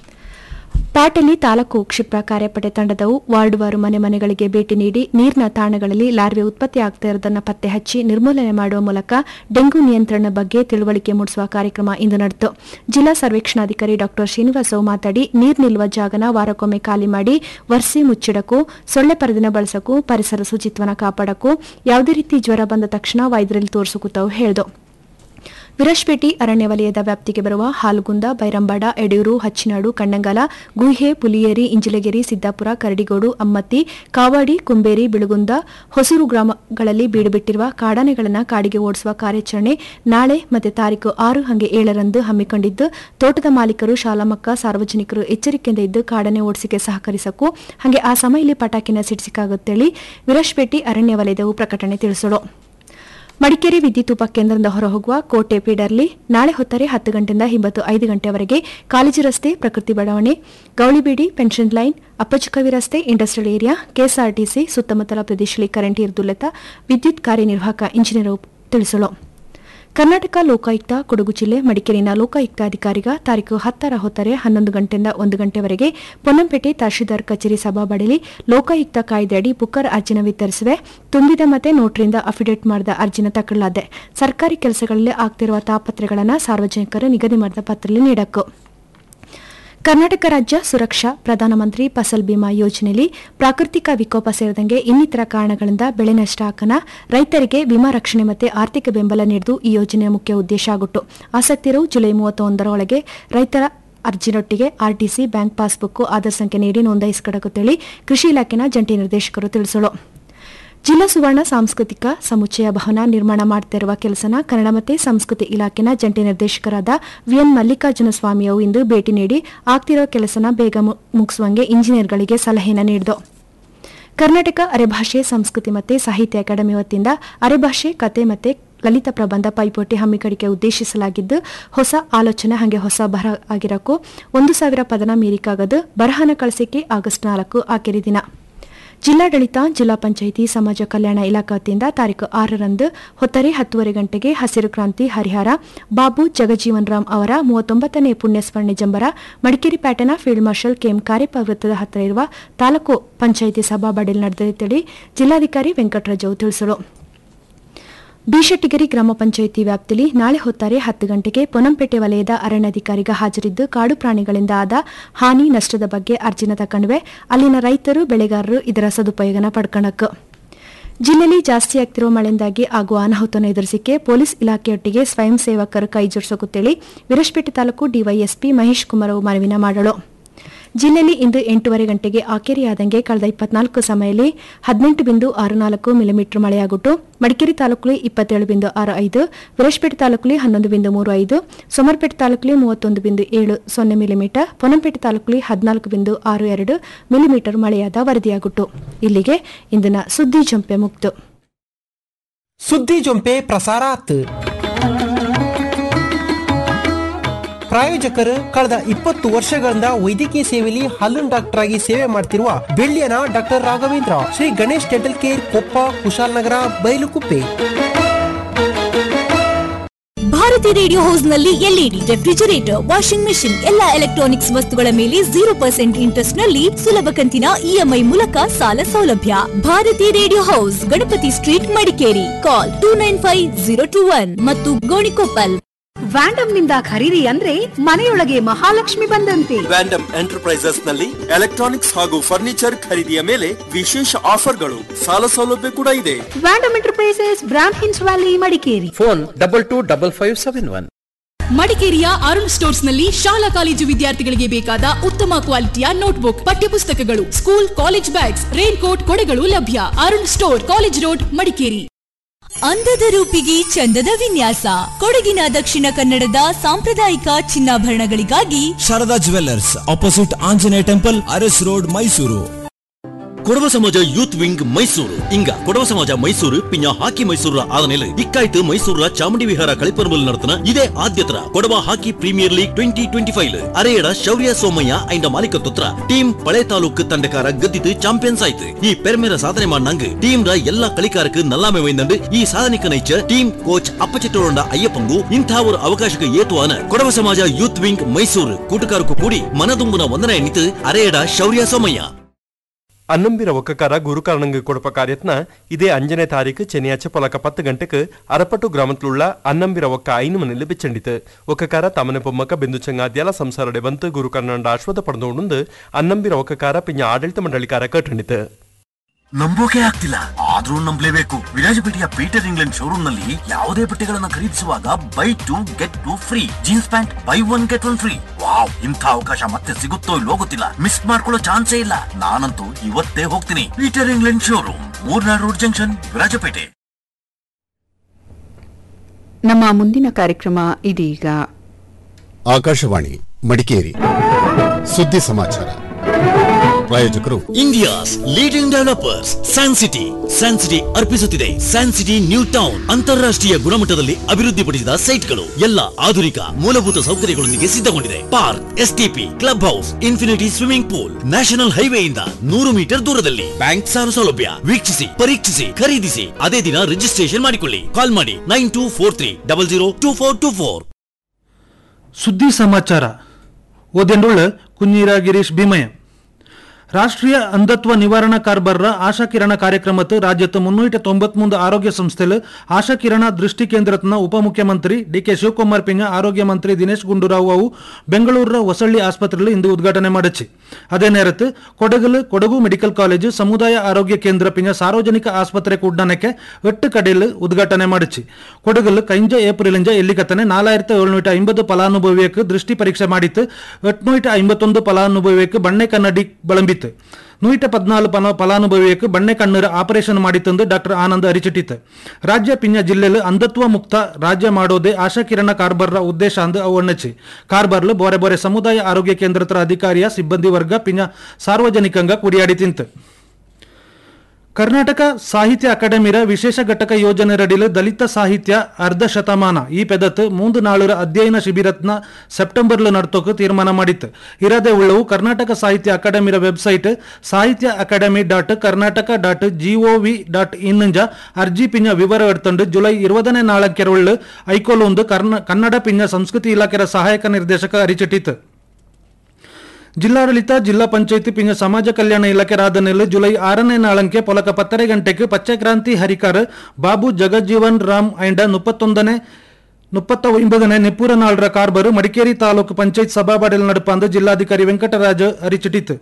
ಪ್ಯಾಟಲಿ ತಾಲೂಕು ಕ್ಷಿಪ್ರ ಕಾರ್ಯಪಡೆ ತಂಡದವು ವಾರ್ಡ್ವಾರು ಮನೆ ಮನೆಗಳಿಗೆ ಭೇಟಿ ನೀಡಿ ನೀರಿನ ತಾಣಗಳಲ್ಲಿ ಲಾರ್ವೆ ಉತ್ಪತ್ತಿ ಆಗ್ತಾ ಇರೋದನ್ನು ಪತ್ತೆ ಹಚ್ಚಿ ನಿರ್ಮೂಲನೆ ಮಾಡುವ ಮೂಲಕ ಡೆಂಗು ನಿಯಂತ್ರಣ ಬಗ್ಗೆ ತಿಳುವಳಿಕೆ ಮೂಡಿಸುವ ಕಾರ್ಯಕ್ರಮ ಇಂದು ನಡೆಯಿತು ಜಿಲ್ಲಾ ಸರ್ವೇಕ್ಷಣಾಧಿಕಾರಿ ಡಾ ಶ್ರೀನಿವಾಸವು ಮಾತಾಡಿ ನೀರು ನಿಲ್ಲುವ ಜಾಗನ ವಾರಕ್ಕೊಮ್ಮೆ ಖಾಲಿ ಮಾಡಿ ವರ್ಸಿ ಮುಚ್ಚಿಡಕ್ಕೂ ಸೊಳ್ಳೆ ಪರದಿನ ಬಳಸಕ್ಕೂ ಪರಿಸರ ಶುಚಿತ್ವನ ಕಾಪಾಡಕ್ಕೂ ಯಾವುದೇ ರೀತಿ ಜ್ವರ ಬಂದ ತಕ್ಷಣ ವೈದ್ಯರಲ್ಲಿ ತೋರಿಸಕ್ಕೂ ಹೇಳಿದು ವಿರಶ್ಪೇಟೆ ಅರಣ್ಯ ವಲಯದ ವ್ಯಾಪ್ತಿಗೆ ಬರುವ ಹಾಲುಗುಂದ ಬೈರಂಬಾಡ ಎಡೆಯೂರು ಹಚ್ಚಿನಾಡು ಕಣ್ಣಂಗಾಲ ಗುಹೆ ಪುಲಿಯೇರಿ ಇಂಜಿಲಗಿರಿ ಸಿದ್ದಾಪುರ ಕರಡಿಗೋಡು ಅಮ್ಮತ್ತಿ ಕಾವಾಡಿ ಕುಂಬೇರಿ ಬಿಳುಗುಂದ ಹೊಸೂರು ಗ್ರಾಮಗಳಲ್ಲಿ ಬೀಡುಬಿಟ್ಟಿರುವ ಕಾಡಾನೆಗಳನ್ನು ಕಾಡಿಗೆ ಓಡಿಸುವ ಕಾರ್ಯಾಚರಣೆ ನಾಳೆ ಮತ್ತು ತಾರೀಕು ಆರು ಹಂಗೆ ಏಳರಂದು ಹಮ್ಮಿಕೊಂಡಿದ್ದು ತೋಟದ ಮಾಲೀಕರು ಶಾಲಾ ಮಕ್ಕ ಸಾರ್ವಜನಿಕರು ಎಚ್ಚರಿಕೆಯಿಂದ ಇದ್ದು ಕಾಡಾನೆ ಓಡಿಸಿಕೆ ಸಹಕರಿಸಕ್ಕೂ ಹಾಗೆ ಆ ಸಮಯದಲ್ಲಿ ಪಟಾಕಿನ ಸಿಡಿಸಿಕಾಗುತ್ತೇಳಿ ವಿರಶ್ಪೇಟೆ ಅರಣ್ಯ ವಲಯದವು ಪ್ರಕಟಣೆ ತಿಳಿಸಲು ಮಡಿಕೇರಿ ವಿದ್ಯುತ್ ಉಪಕೇಂದ್ರದಿಂದ ಹೊರಹೋಗುವ ಕೋಟೆ ಪೀಡರ್ಲಿ ನಾಳೆ ಹೊತ್ತರೆ ಹತ್ತು ಗಂಟೆಯಿಂದ ಹಿಂಬತ್ತು ಐದು ಗಂಟೆವರೆಗೆ ಕಾಲೇಜು ರಸ್ತೆ ಪ್ರಕೃತಿ ಬಡಾವಣೆ ಗೌಳಿಬೀಡಿ ಪೆನ್ಷನ್ ಲೈನ್ ಅಪ್ಪಚುಕವಿ ರಸ್ತೆ ಇಂಡಸ್ಟ್ರಿಯಲ್ ಏರಿಯಾ ಕೆಎಸ್ಆರ್ಟಿಸಿ ಸುತ್ತಮುತ್ತಲ ಪ್ರದೇಶದಲ್ಲಿ ಕರೆಂಟ್ ಇರುದುಲ್ಲತ ವಿದ್ಯುತ್ ಕಾರ್ಯನಿರ್ವಾಹಕ ಇಂಜಿನಿಯರ್ ತಿಳಿಸಲು ಕರ್ನಾಟಕ ಲೋಕಾಯುಕ್ತ ಕೊಡಗು ಜಿಲ್ಲೆ ಮಡಿಕೇರಿನ ಲೋಕಾಯುಕ್ತ ಅಧಿಕಾರಿಗ ತಾರೀಕು ಹತ್ತರ ಹೊತ್ತರೆ ಹನ್ನೊಂದು ಗಂಟೆಯಿಂದ ಒಂದು ಗಂಟೆವರೆಗೆ ಪೊನ್ನಂಪೇಟೆ ತಹಶೀಲ್ದಾರ್ ಕಚೇರಿ ಸಭಾಬಳಿಲಿ ಲೋಕಾಯುಕ್ತ ಕಾಯ್ದೆಯಡಿ ಬುಕ್ಕರ್ ಅರ್ಜಿನ ವಿತರಿಸಿವೆ ತುಂಬಿದ ಮತ್ತೆ ನೋಟ್ರಿಂದ ಅಫಿಡೇಟ್ ಮಾಡಿದ ಅರ್ಜಿನ ತಗೊಳ್ಳಲಾದೆ ಸರ್ಕಾರಿ ಕೆಲಸಗಳಲ್ಲಿ ಆಗ್ತಿರುವ ತಾಪತ್ರೆಗಳನ್ನು ಸಾರ್ವಜನಿಕರು ನಿಗದಿ ಮಾಡಿದ ಪತ್ರದಲ್ಲಿ ನೀಡಬೇಕು ಕರ್ನಾಟಕ ರಾಜ್ಯ ಸುರಕ್ಷಾ ಪ್ರಧಾನಮಂತ್ರಿ ಫಸಲ್ ಬಿಮಾ ಯೋಜನೆಯಲ್ಲಿ ಪ್ರಾಕೃತಿಕ ವಿಕೋಪ ಸೇರಿದಂಗೆ ಇನ್ನಿತರ ಕಾರಣಗಳಿಂದ ಬೆಳೆ ನಷ್ಟ ಹಾಕನ ರೈತರಿಗೆ ವಿಮಾ ರಕ್ಷಣೆ ಮತ್ತು ಆರ್ಥಿಕ ಬೆಂಬಲ ನೀಡುವುದು ಈ ಯೋಜನೆಯ ಮುಖ್ಯ ಉದ್ದೇಶ ಆಗಿತ್ತು ಆಸಕ್ತಿರು ಜುಲೈ ಮೂವತ್ತೊಂದರ ಒಳಗೆ ರೈತರ ಅರ್ಜಿನೊಟ್ಟಿಗೆ ಆರ್ಟಿಸಿ ಬ್ಯಾಂಕ್ ಪಾಸ್ಬುಕ್ ಆಧಾರ್ ಸಂಖ್ಯೆ ನೀಡಿ ನೋಂದಾಯಿಸಿಕೊಡಕುತ್ತೇಳಿ ಕೃಷಿ ಇಲಾಖೆನ ಜಂಟಿ ನಿರ್ದೇಶಕರು ತಿಳಿಸಲು ಜಿಲ್ಲಾ ಸುವರ್ಣ ಸಾಂಸ್ಕೃತಿಕ ಸಮುಚ್ಚಯ ಭವನ ನಿರ್ಮಾಣ ಮಾಡುತ್ತಿರುವ ಕೆಲಸನ ಕನ್ನಡ ಮತ್ತು ಸಂಸ್ಕೃತಿ ಇಲಾಖೆನ ಜಂಟಿ ನಿರ್ದೇಶಕರಾದ ವಿಎನ್ ಮಲ್ಲಿಕಾರ್ಜುನ ಸ್ವಾಮಿಯವರು ಇಂದು ಭೇಟಿ ನೀಡಿ ಆಗ್ತಿರೋ ಕೆಲಸನ ಬೇಗ ಮು- ಮುಗಿಸುವಂಗೆ ಇಂಜಿನಿಯರ್ಗಳಿಗೆ ಸಲಹೆನ ನೀಡಿದರು ಕರ್ನಾಟಕ ಅರೆಭಾಷೆ ಸಂಸ್ಕೃತಿ ಮತ್ತು ಸಾಹಿತ್ಯ ಅಕಾಡೆಮಿ ವತಿಯಿಂದ ಅರೆಭಾಷೆ ಕತೆ ಮತ್ತು ಲಲಿತ ಪ್ರಬಂಧ ಪೈಪೋಟಿ ಹಮ್ಮಿಕಡಿಕೆ ಉದ್ದೇಶಿಸಲಾಗಿದ್ದು ಹೊಸ ಆಲೋಚನೆ ಹಾಗೆ ಹೊಸ ಬರಹ ಆಗಿರಕ್ಕೂ ಒಂದು ಸಾವಿರ ಪದನ ಮೀರಿಕಾಗದು ಬರಹನ ಕಳಿಸಿಕೆ ಆಗಸ್ಟ್ ನಾಲ್ಕು ಆಕೆರಿ ದಿನ ಜಿಲ್ಲಾಡಳಿತ ಜಿಲ್ಲಾ ಪಂಚಾಯಿತಿ ಸಮಾಜ ಕಲ್ಯಾಣ ಇಲಾಖೆ ವತಿಯಿಂದ ತಾರೀಕು ಆರರಂದು ಹೊತ್ತರೆ ಹತ್ತುವರೆ ಗಂಟೆಗೆ ಹಸಿರು ಕ್ರಾಂತಿ ಹರಿಹರ ಬಾಬು ಜಗಜೀವನ್ ರಾಮ್ ಅವರ ಮೂವತ್ತೊಂಬತ್ತನೇ ಪುಣ್ಯಸ್ಮರಣೆ ಜಂಬರ ಮಡಿಕೇರಿ ಪ್ಯಾಟನ ಫೀಲ್ಡ್ ಮಾರ್ಷಲ್ ಕೆಎಂ ಕಾರ್ಯಪ್ಪ ವೃತ್ತದ ಹತ್ತಿರ ಇರುವ ತಾಲೂಕು ಪಂಚಾಯಿತಿ ಸಭಾಬಡಿಯಲ್ಲಿ ನಡೆದಿದ್ದೇಳಿ ಜಿಲ್ಲಾಧಿಕಾರಿ ವೆಂಕಟರಾಜು ತಿಳಿಸಲು ಬಿಶೆಟ್ಟಿಗೆರೆ ಗ್ರಾಮ ಪಂಚಾಯಿತಿ ವ್ಯಾಪ್ತಿಯಲ್ಲಿ ನಾಳೆ ಹೊತ್ತಾರೆ ಹತ್ತು ಗಂಟೆಗೆ ಪೊನ್ನಂಪೇಟೆ ವಲಯದ ಅರಣ್ಯಾಧಿಕಾರಿಗ ಹಾಜರಿದ್ದು ಕಾಡು ಪ್ರಾಣಿಗಳಿಂದ ಆದ ಹಾನಿ ನಷ್ಟದ ಬಗ್ಗೆ ಅರ್ಜಿನ ತಕೊಂಡ್ವೆ ಅಲ್ಲಿನ ರೈತರು ಬೆಳೆಗಾರರು ಇದರ ಸದುಪಯೋಗನ ಪಡ್ಕಣಕ್ಕೆ ಜಿಲ್ಲೆಯಲ್ಲಿ ಜಾಸ್ತಿ ಆಗ್ತಿರುವ ಮಳೆಯಿಂದಾಗಿ ಆಗುವ ಅನಾಹುತನ ಎದುರಿಸಿಕೆ ಪೊಲೀಸ್ ಇಲಾಖೆಯೊಟ್ಟಿಗೆ ಸ್ವಯಂ ಸೇವಕರು ಕೈ ಜೋಡಿಸೋಕುತ್ತೇಳಿ ವಿರಶಪೇಟೆ ತಾಲೂಕು ಡಿವೈಎಸ್ಪಿ ಮಹೇಶ್ ಕುಮಾರ್ ಅವು ಮನವಿನ ಮಾಡಲು ಜಿಲ್ಲೆಯಲ್ಲಿ ಇಂದು ಎಂಟೂವರೆ ಗಂಟೆಗೆ ಆಕೆರೆಯಾದಂಗೆ ಕಳೆದ ಇಪ್ಪತ್ನಾಲ್ಕು ಸಮಯದಲ್ಲಿ ಹದಿನೆಂಟು ಬಿಂದು ಆರು ನಾಲ್ಕು ಮಿಲಿಮೀಟರ್ ಮಳೆಯಾಗುಟ್ಟು ಮಡಿಕೇರಿ ತಾಲೂಕಲ್ಲಿ ಇಪ್ಪತ್ತೇಳು ಬಿಂದು ಆರು ಐದು ವಿರಶಪೇಟೆ ತಾಲೂಕಲ್ಲಿ ಹನ್ನೊಂದು ಬಿಂದು ಮೂರು ಐದು ಸೋಮರ್ಪೇಟೆ ತಾಲೂಕಲ್ಲಿ ಮೂವತ್ತೊಂದು ಬಿಂದು ಏಳು ಸೊನ್ನೆ ಮಿಲಿಮೀಟರ್ ಪೊನ್ನಂಪೇಟೆ ತಾಲೂಕಲ್ಲಿ ಹದಿನಾಲ್ಕು ಬಿಂದು ಆರು ಎರಡು ಮಿಲಿಮೀಟರ್ ಮಳೆಯಾದ ವರದಿಯಾಗುಟ್ಟು ಇಲ್ಲಿಗೆ ಇಂದಿನ ಸುದ್ದಿ ಜಂಪೆ ಮುಕ್ತು ಸುದ್ದಿ ಜೊಂಪೆ ಪ್ರಸಾರ ಆತು ಪ್ರಾಯೋಜಕರು ಕಳೆದ ಇಪ್ಪತ್ತು ವರ್ಷಗಳಿಂದ ವೈದ್ಯಕೀಯ ಸೇವೆಯಲ್ಲಿ ಹಲ್ಲಿನ ಡಾಕ್ಟರ್ ಆಗಿ ಸೇವೆ ಮಾಡ್ತಿರುವ ಬೆಳ್ಳಿಯನ doctor Raghavendra Shri Ganesh dental care Koppa Kushalnagar Bylakuppe Bharathi radio house ನಲ್ಲಿ ಎಲ್ಇಡಿ ರೆಫ್ರಿಜರೇಟರ್ ವಾಷಿಂಗ್ ಮೆಷಿನ್ ಎಲ್ಲಾ ಎಲೆಕ್ಟ್ರಾನಿಕ್ಸ್ ವಸ್ತುಗಳ ಮೇಲೆ ಜೀರೋ ಪರ್ಸೆಂಟ್ ಇಂಟ್ರೆಸ್ಟ್ ನಲ್ಲಿ ಸುಲಭ ಕಂತಿನ ಇಎಂಐ ಮೂಲಕ ಸಾಲ ಸೌಲಭ್ಯ Bharathi radio house Ganapathi street Madikeri call two nine five zero two one ಮತ್ತು ಗೋಣಿಕೊಪ್ಪಲ್ ವ್ಯಾಂಡಮ್ ನಿಂದ ಖರೀದಿ ಅಂದ್ರೆ ಮನೆಯೊಳಗೆ ಮಹಾಲಕ್ಷ್ಮಿ ಬಂದಂತೆ ವ್ಯಾಂಡಮ್ ಎಂಟರ್ಪ್ರೈಸಸ್ ನಲ್ಲಿ ಎಲೆಕ್ಟ್ರಾನಿಕ್ಸ್ ಹಾಗೂ ಫರ್ನಿಚರ್ ಖರೀದಿಯ ಮೇಲೆ ವಿಶೇಷ ಆಫರ್ಗಳು ಸಾಲ ಸೌಲಭ್ಯ ಕೂಡ ಇದೆ ವ್ಯಾಂಡಮ್ ಎಂಟರ್ಪ್ರೈಸಸ್ ಬ್ರಾಂಡ್ ಹಿನ್ಸ್ valley Madikeri phone double two double five seven one ಮಡಿಕೇರಿಯ ಅರುಣ್ ಸ್ಟೋರ್ಸ್ ನಲ್ಲಿ ಶಾಲಾ ಕಾಲೇಜು ವಿದ್ಯಾರ್ಥಿಗಳಿಗೆ ಬೇಕಾದ ಉತ್ತಮ ಕ್ವಾಲಿಟಿಯ ನೋಟ್ಬುಕ್ ಪಠ್ಯಪುಸ್ತಕಗಳು school college bags rain coat ಕೊಡೆಗಳು ಲಭ್ಯ Arun store college road Madikeri ಅಂದದ ರೂಪಿಗೆ ಚಂದದ ವಿನ್ಯಾಸ ಕೊಡಗಿನ ದಕ್ಷಿಣ ಕನ್ನಡದ ಸಾಂಪ್ರದಾಯಿಕ ಚಿನ್ನಾಭರಣಗಳಿಗಾಗಿ Sharada jewellers opposite Anjaneya temple Aras road Mysuru Kodava Samaja youth wing Mysuru ಇಂಗ ಕೊಡವ ಸಮಾಜ ಮೈಸೂರು ಪಿಂಜ ಹಾಕಿ ಮೈಸೂರ ಆದನೆಲೆ ಇಕ್ಕಾಯ್ತು ಮೈಸೂರ ಚಾಮುಂಡಿ ವಿಹಾರ ಕಳಿಪರ್ಮಲ್ ನಡತನ ಇದೇ ಆದ್ಯತರ Kodava hockey premier league twenty twenty five Areyada Shaurya Somaiah ಐಂಡ ಮಾಲೀಕತ್ವತ್ರ ಟೀಮ್ ಪಳೆ ತಾಲೂಕು ತಂಡಕಾರ ಗೆದ್ದಿದ್ದು ಚಾಂಪಿಯನ್ಸ್ ಆಯ್ತು ಈ ಪೆರ್ಮೆರ ಸಾಧನೆ ಮಾಡಂಗ್ ಟೀಮ್ ರ ಎಲ್ಲಾ களிக்காருக்கு நல்லாமை வைந்தண்டு ಈ ಸಾಧನೆக்கு ನೈಚ ಟೀಮ್ ಕೋಚ್ ಅಪ್ಪಚಿಟ್ಟೋರಂಡ ಅಯ್ಯಪ್ಪಂಗು ಇಂಥ ஒரு ಅವಕಾಶಕ್ಕೆ ಏತುವಾನ ಕೊಡವ ಸಮಾಜ ಯೂತ್ ವಿಂಗ್ ಮೈಸೂರು ಕೂಟುಕಾರಕ್ಕೂ ಕೂಡಿ ಮನದುಂಬುನ ವಂದನೆ ಎನ್ನಿತು ಅರೆಯಡ ಶೌರ್ಯ ಸೋಮಯ್ಯ ಅನ್ನಂಬಿರ ಒಕ್ಕಕಾರ ಗುರುಕಾರಣಂಗ ಕೊಡಪ ಕಾರ್ಯತ್ನ ಇದೇ ಅಂಜನೇ ತಾರೀಕು ಚೆನ್ನಿಯಾಚ ಪೊಲಕ ಪತ್ತು ಗಂಟೆಗೆ ಅರಪಟ್ಟು ಗ್ರಾಮತ್ಲುಳ್ಳ ಅನ್ನಂಬಿರ ಒಕ್ಕ ಐನು ಮನೆಯಲ್ಲಿ ಬೆಚ್ಚಂಡಿತು ಒಕ್ಕಕಾರ ತಮನೆ ಬೊಮ್ಮಕ ಬೆಂದು ಚಂಗಾದ್ಯಾಲ ಸಂಸಾರಡೆ ಬಂತು ಗುರುಕರ್ಣಂಡ ಆಶ್ವದ ಪಡೆದುಕೊಂಡು ಅನ್ನಂಬಿರ ಒಕ್ಕಕಾರ ಪಿಂಜ ಆಡಳಿತ ಮಂಡಳಿಕಾರ ಕಟ್ಟಣಿತು ನಂಬೋಕೆ ಆಗ್ತಿಲ್ಲ ಆದ್ರೂ ನಂಬಲೇಬೇಕು ವಿರಾಜಪೇಟೆಯ ಪೀಟರ್ ಇಂಗ್ಲೆಂಡ್ ಶೋರೂಮ್ ನಲ್ಲಿ ಯಾವುದೇ ಬಟ್ಟೆಗಳನ್ನ ಖರೀದಿಸುವಾಗ buy two get two free jeans pant buy one get one free wow ಇಂಥ ಅವಕಾಶ ಮತ್ತೆ ಸಿಗುತ್ತೋ ಇಲ್ಲೋ ಗೊತ್ತಿಲ್ಲ ಮಿಸ್ ಮಾಡ್ಕೊಳ್ಳೋ ಚಾನ್ಸೇ ಇಲ್ಲ ನಾನಂತೂ ಇವತ್ತೇ ಹೋಗ್ತೀನಿ Peter England showroom Murnad road junction Virajpet ನಮ್ಮ ಮುಂದಿನ ಕಾರ್ಯಕ್ರಮ ಇದೀಗ ಆಕಾಶವಾಣಿ ಮಡಿಕೇರಿ ಸುದ್ದಿ ಸಮಾಚಾರ ಪ್ರಾಯೋಜಕರು India's leading developers San City San City ಅರ್ಪಿಸುತ್ತಿದೆ ಸ್ಯಾನ್ ಸಿಟಿ ನ್ಯೂ ಟೌನ್ ಅಂತಾರಾಷ್ಟ್ರೀಯ ಗುಣಮಟ್ಟದಲ್ಲಿ ಅಭಿವೃದ್ಧಿಪಡಿಸಿದ ಸೈಟ್ಗಳು ಎಲ್ಲ ಆಧುನಿಕ ಮೂಲಭೂತ ಸೌಕರ್ಯಗಳೊಂದಿಗೆ ಸಿದ್ಧಗೊಂಡಿದೆ park STP club house infinity swimming pool national ಹೈವೇಯಿಂದ ನೂರು ಮೀಟರ್ ದೂರದಲ್ಲಿ ಬ್ಯಾಂಕ್ ಸಾಲ ಸೌಲಭ್ಯ ವೀಕ್ಷಿಸಿ ಪರೀಕ್ಷಿಸಿ ಖರೀದಿಸಿ ಅದೇ ದಿನ ರಿಜಿಸ್ಟ್ರೇಷನ್ ಮಾಡಿಕೊಳ್ಳಿ ಕಾಲ್ ಮಾಡಿ nine two four three double zero two four two four ಸುದ್ದಿ ಸಮಾಚಾರ ಓದೆಂಡುಳ್ಳ ಕುഞ്ഞീರ ಗಿರೀಶ್ ಭೀಮಯ್ಯ ರಾಷ್ಟ್ರೀಯ ಅಂಧತ್ವ ನಿವಾರಣಾ ಕಾರ್ಬಾರ್ರ ಆಶಾ ಕಿರಣ ಕಾರ್ಯಕ್ರಮತ್ತು ರಾಜ್ಯത്ത് മുന്നൂറ്റി തൊമ്പത്തിമൂന്ന് ആരോഗ്യ സംസ്ഥയിൽ ആശാ കിരണ ದೃಷ್ಟಿ ಕೇಂದ್ರತ್ನ ಉಪಮುಖ್ಯಮಂತ್ರಿ ಡಿಕೆ ಶಿವಕುಮಾರ್ ಪಿಂಗ ಆರೋಗ್ಯ ಮಂತ್ರಿ ದಿನೇಶ್ ಗುಂಡೂರಾವ್ ಅವು ಬೆಂಗಳೂರಿನ ಹೊಸಳ್ಳಿ ಆಸ್ಪತ್ರೆಯಲ್ಲಿ ಇಂದು ಉದ್ಘಾಟನೆ ಮಾಡಿச்சு ಅದೇ ನೇರತ್ತು ಕೊಡಗಲು ಕೊಡಗು ಮೆಡಿಕಲ್ ಕಾಲೇಜು ಸಮುದಾಯ ಆರೋಗ್ಯ ಕೇಂದ್ರ ಪಿಂಗ ಸಾರ್ವಜನಿಕ ಆಸ್ಪತ್ರೆ ಕೂಡನಕ್ಕೆ ಎಟ್ಟು ಕಡೆಯಲ್ಲಿ ಉದ್ಘಾಟನೆ ಮಾಡಿச்சு ಕೊಡಗಲು ಕೈಂಜ ಏಪ್ರಿಲಿಂಜ ಎಲ್ಲಿಕತ್ತನೆ ನಾಲಾಯಿರത്തി ಏಳ್ನೂറ്റി ಐಂಬತ್ತು ಫಲಾನುಭವಿಯಕ್ಕೆ ದೃಷ್ಟಿ ಪರೀಕ್ಷೆ ಮಾಡಿತ್ತು ಎಟ್ನೂറ്റി ಐಂಬತ್ತೊಂದು ಫಲಾನುಭವಿಯಕ್ಕೆ ಬಣ್ಣೆ ಕನ್ನಡಿ ಬಳಂಬಿತ್ತು ನೂಟ ಪದ್ನಾಲು ಪನ ಫಲಾನುಭವಿಯಕ್ಕೆ ಬಣ್ಣೆ ಕಣ್ಣೀರ ಆಪರೇಷನ್ ಮಾಡಿತ್ತೆಂದು ಡಾಕ್ಟರ್ ಆನಂದ್ ಅರಿಚಿಟ್ಟಿತ್ತು ರಾಜ್ಯ ಪಿಂಜ ಜಿಲ್ಲೆಯಲ್ಲಿ ಅಂಧತ್ವ ಮುಕ್ತ ರಾಜ್ಯ ಮಾಡೋದೇ ಆಶಾ ಕಿರಣ ಕಾರ್ಬಾರ್ರ ಉದ್ದೇಶ ಅಂದು ಅವು ಅಣ್ಣಚ್ಚಿ ಕಾರ್ಬಾರ್ಲು ಬೋರೆ ಬೋರೆ ಸಮುದಾಯ ಆರೋಗ್ಯ ಕೇಂದ್ರತ್ರ ಅಧಿಕಾರಿಯ ಸಿಬ್ಬಂದಿ ವರ್ಗ ಪಿಂಜ ಸಾರ್ವಜನಿಕಂಗ ಕುಡಿಯಾಡಿ ತಿಂತು ಕರ್ನಾಟಕ ಸಾಹಿತ್ಯ ಅಕಾಡೆಮಿರ ವಿಶೇಷ ಘಟಕ ಯೋಜನೆರಡಿಲು ದಲಿತ ಸಾಹಿತ್ಯ ಅರ್ಧ ಶತಮಾನ ಈ ಪೆದತ್ ಮೂಂದು ನಾಳುರ ಅಧ್ಯಯನ ಶಿಬಿರತ್ನ ಸೆಪ್ಟೆಂಬರ್ಲು ನಡ್ತೋಕು ತೀರ್ಮಾನ ಮಾಡಿತ್ತು ಇರದೆ ಉಳ್ಳವು ಕರ್ನಾಟಕ ಸಾಹಿತ್ಯ ಅಕಾಡೆಮಿರ website Sahitya academy dot Karnataka dot gov dot ಇನ್ನಂಜ ಅರ್ಜಿ ಪಿಂಜ ವಿವರ ಎಡ್ತಂಡು ಜುಲೈ ಇರುವದನೇ ನಾಳಕ್ಕೆರೊಳ್ಳು ಐಕೋಲೊಂದು ಕರ್ನ ಕನ್ನಡ ಪಿಂಜ ಸಂಸ್ಕೃತಿ ಇಲಾಖೆಯ ಸಹಾಯಕ ನಿರ್ದೇಶಕ ಅರಿಚಿಟ್ಟಿತು ಜಿಲ್ಲಾಡಳಿತ ಜಿಲ್ಲಾ ಪಂಚಾಯಿತಿ ಪಿಂಜ ಸಮಾಜ ಕಲ್ಯಾಣ ಇಲಾಖೆ ರಾಧನೆಯಲ್ಲಿ ಜುಲೈ ಆರನೇ ನಾಳಂಕೆ ಪೊಲಕ ಪತ್ತರೆ ಗಂಟೆಗೆ ಪಚ್ಚಕ್ರಾಂತಿ ಹರಿಕಾರ ಬಾಬು ಜಗಜೀವನ್ ರಾಮ್ ಐಂಡ ಮುಪ್ಪತ್ತೊಂದನೇ ಮುಪ್ಪತ್ತ ಒಂಬದನೇ ನೆಪ್ಪೂರ ನಾಳರ ಕಾರ್ಬರು ಮಡಿಕೇರಿ ತಾಲೂಕು ಪಂಚಾಯತ್ ಸಭಾಬಾಡೆಲ್ ನಡುಪಂದು ಜಿಲ್ಲಾಧಿಕಾರಿ ವೆಂಕಟರಾಜ ಅರಿಚಿಟಿತು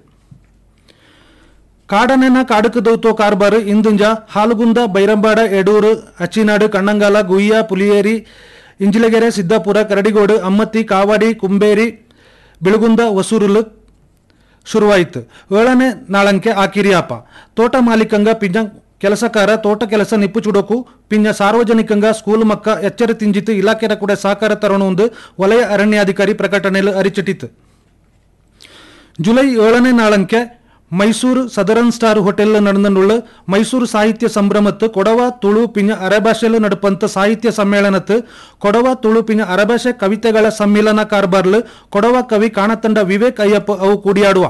ಕಾಡನೆನ ಕಾಡುಕು ದೌತೋ ಕಾರ್ಬಾರು ಇಂದುಂಜ ಹಾಲುಗುಂದ ಬೈರಂಬಾಡ ಎಡೂರು ಅಚ್ಚಿನಾಡು ಕಣ್ಣಂಗಾಲ ಗುಯ್ಯ ಪುಲಿಯೇರಿ ಇಂಜಿಲಗೆರೆ ಸಿದ್ದಾಪುರ ಕರಡಿಗೋಡು ಅಮ್ಮತ್ತಿ ಕಾವಾಡಿ ಕುಂಬೇರಿ ಬಿಳುಗುಂದ ಹೊಸೂರುಲು ಶುರುವಾಯಿತು ಏಳನೇ ನಾಳಂಕೆ ಆಕಿರಿಯಾಪ ತೋಟ ಮಾಲೀಕಂಗ ಪಿಂಜ ಕೆಲಸಕಾರ ತೋಟ ಕೆಲಸ ನಿಪ್ಪು ಚುಡೋಕು ಪಿಂಜ ಸಾರ್ವಜನಿಕಂಗ ಸ್ಕೂಲ್ ಮಕ್ಕ ಎಚ್ಚರ ತಿಂಜಿತು ಇಲಾಖೆರ ಕೂಡ ಸಹಕಾರ ತರೋಣೊಂದು ವಲಯ ಅರಣ್ಯಾಧಿಕಾರಿ ಪ್ರಕಟಣೆಯಲ್ಲಿ ಅರಿಚಿಟ್ಟಿತು ಜುಲೈ ಏಳನೇ ನಾಳಂಕೆ മൈസൂർ സദറൻ സ്റ്റാർ ഹോട്ടലിൽ നടന്നുള്ള മൈസൂർ സാഹിത്യ സംരംഭത്ത് കൊടവ തുളു പിഞ്ഞ അരഭാഷയിൽ നടപ്പಂತ സാഹിത്യ സമ്മേളനത്ത് കൊടവ തുളു പിഞ്ഞ ಅರಭಾಷೆ ಕವಿತೆಗಳ ಸಮ್ಮಿಲನ ಕಾರ್ಬಾರ್ಲ್ ಕೊಡವ ಕವಿ ಕಾಣತಂಡ ವಿವೇಕ್ ಅಯ್ಯಪ್ಪ ಅವು ಕೂಡಿಯಾಡುವ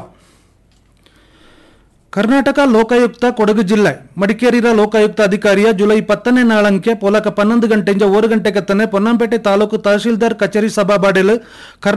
ಕರ್ನಾಟಕ ಲೋಕಾಯುಕ್ತ ಕೊಡಗು ಜಿಲ್ಲೆ ಮಡಿಕೇರಿಯ ಲೋಕಾಯುಕ್ತ ಅಧಿಕಾರಿಯ ಜುಲೈ ಪತ್ತನೇ ನಾಳಂಕೆ ಪೊಲಕ ಪನ್ನೊಂದು ಗಂಟೆಯಿಂದ ಓರು ಗಂಟೆಗೆ ತನ್ನೆ ಪೊನ್ನಂಪೇಟೆ ತಾಲೂಕು ತಹಶೀಲ್ದಾರ್ ಕಚೇರಿ ಸಭಾಬಾಡೆಲ್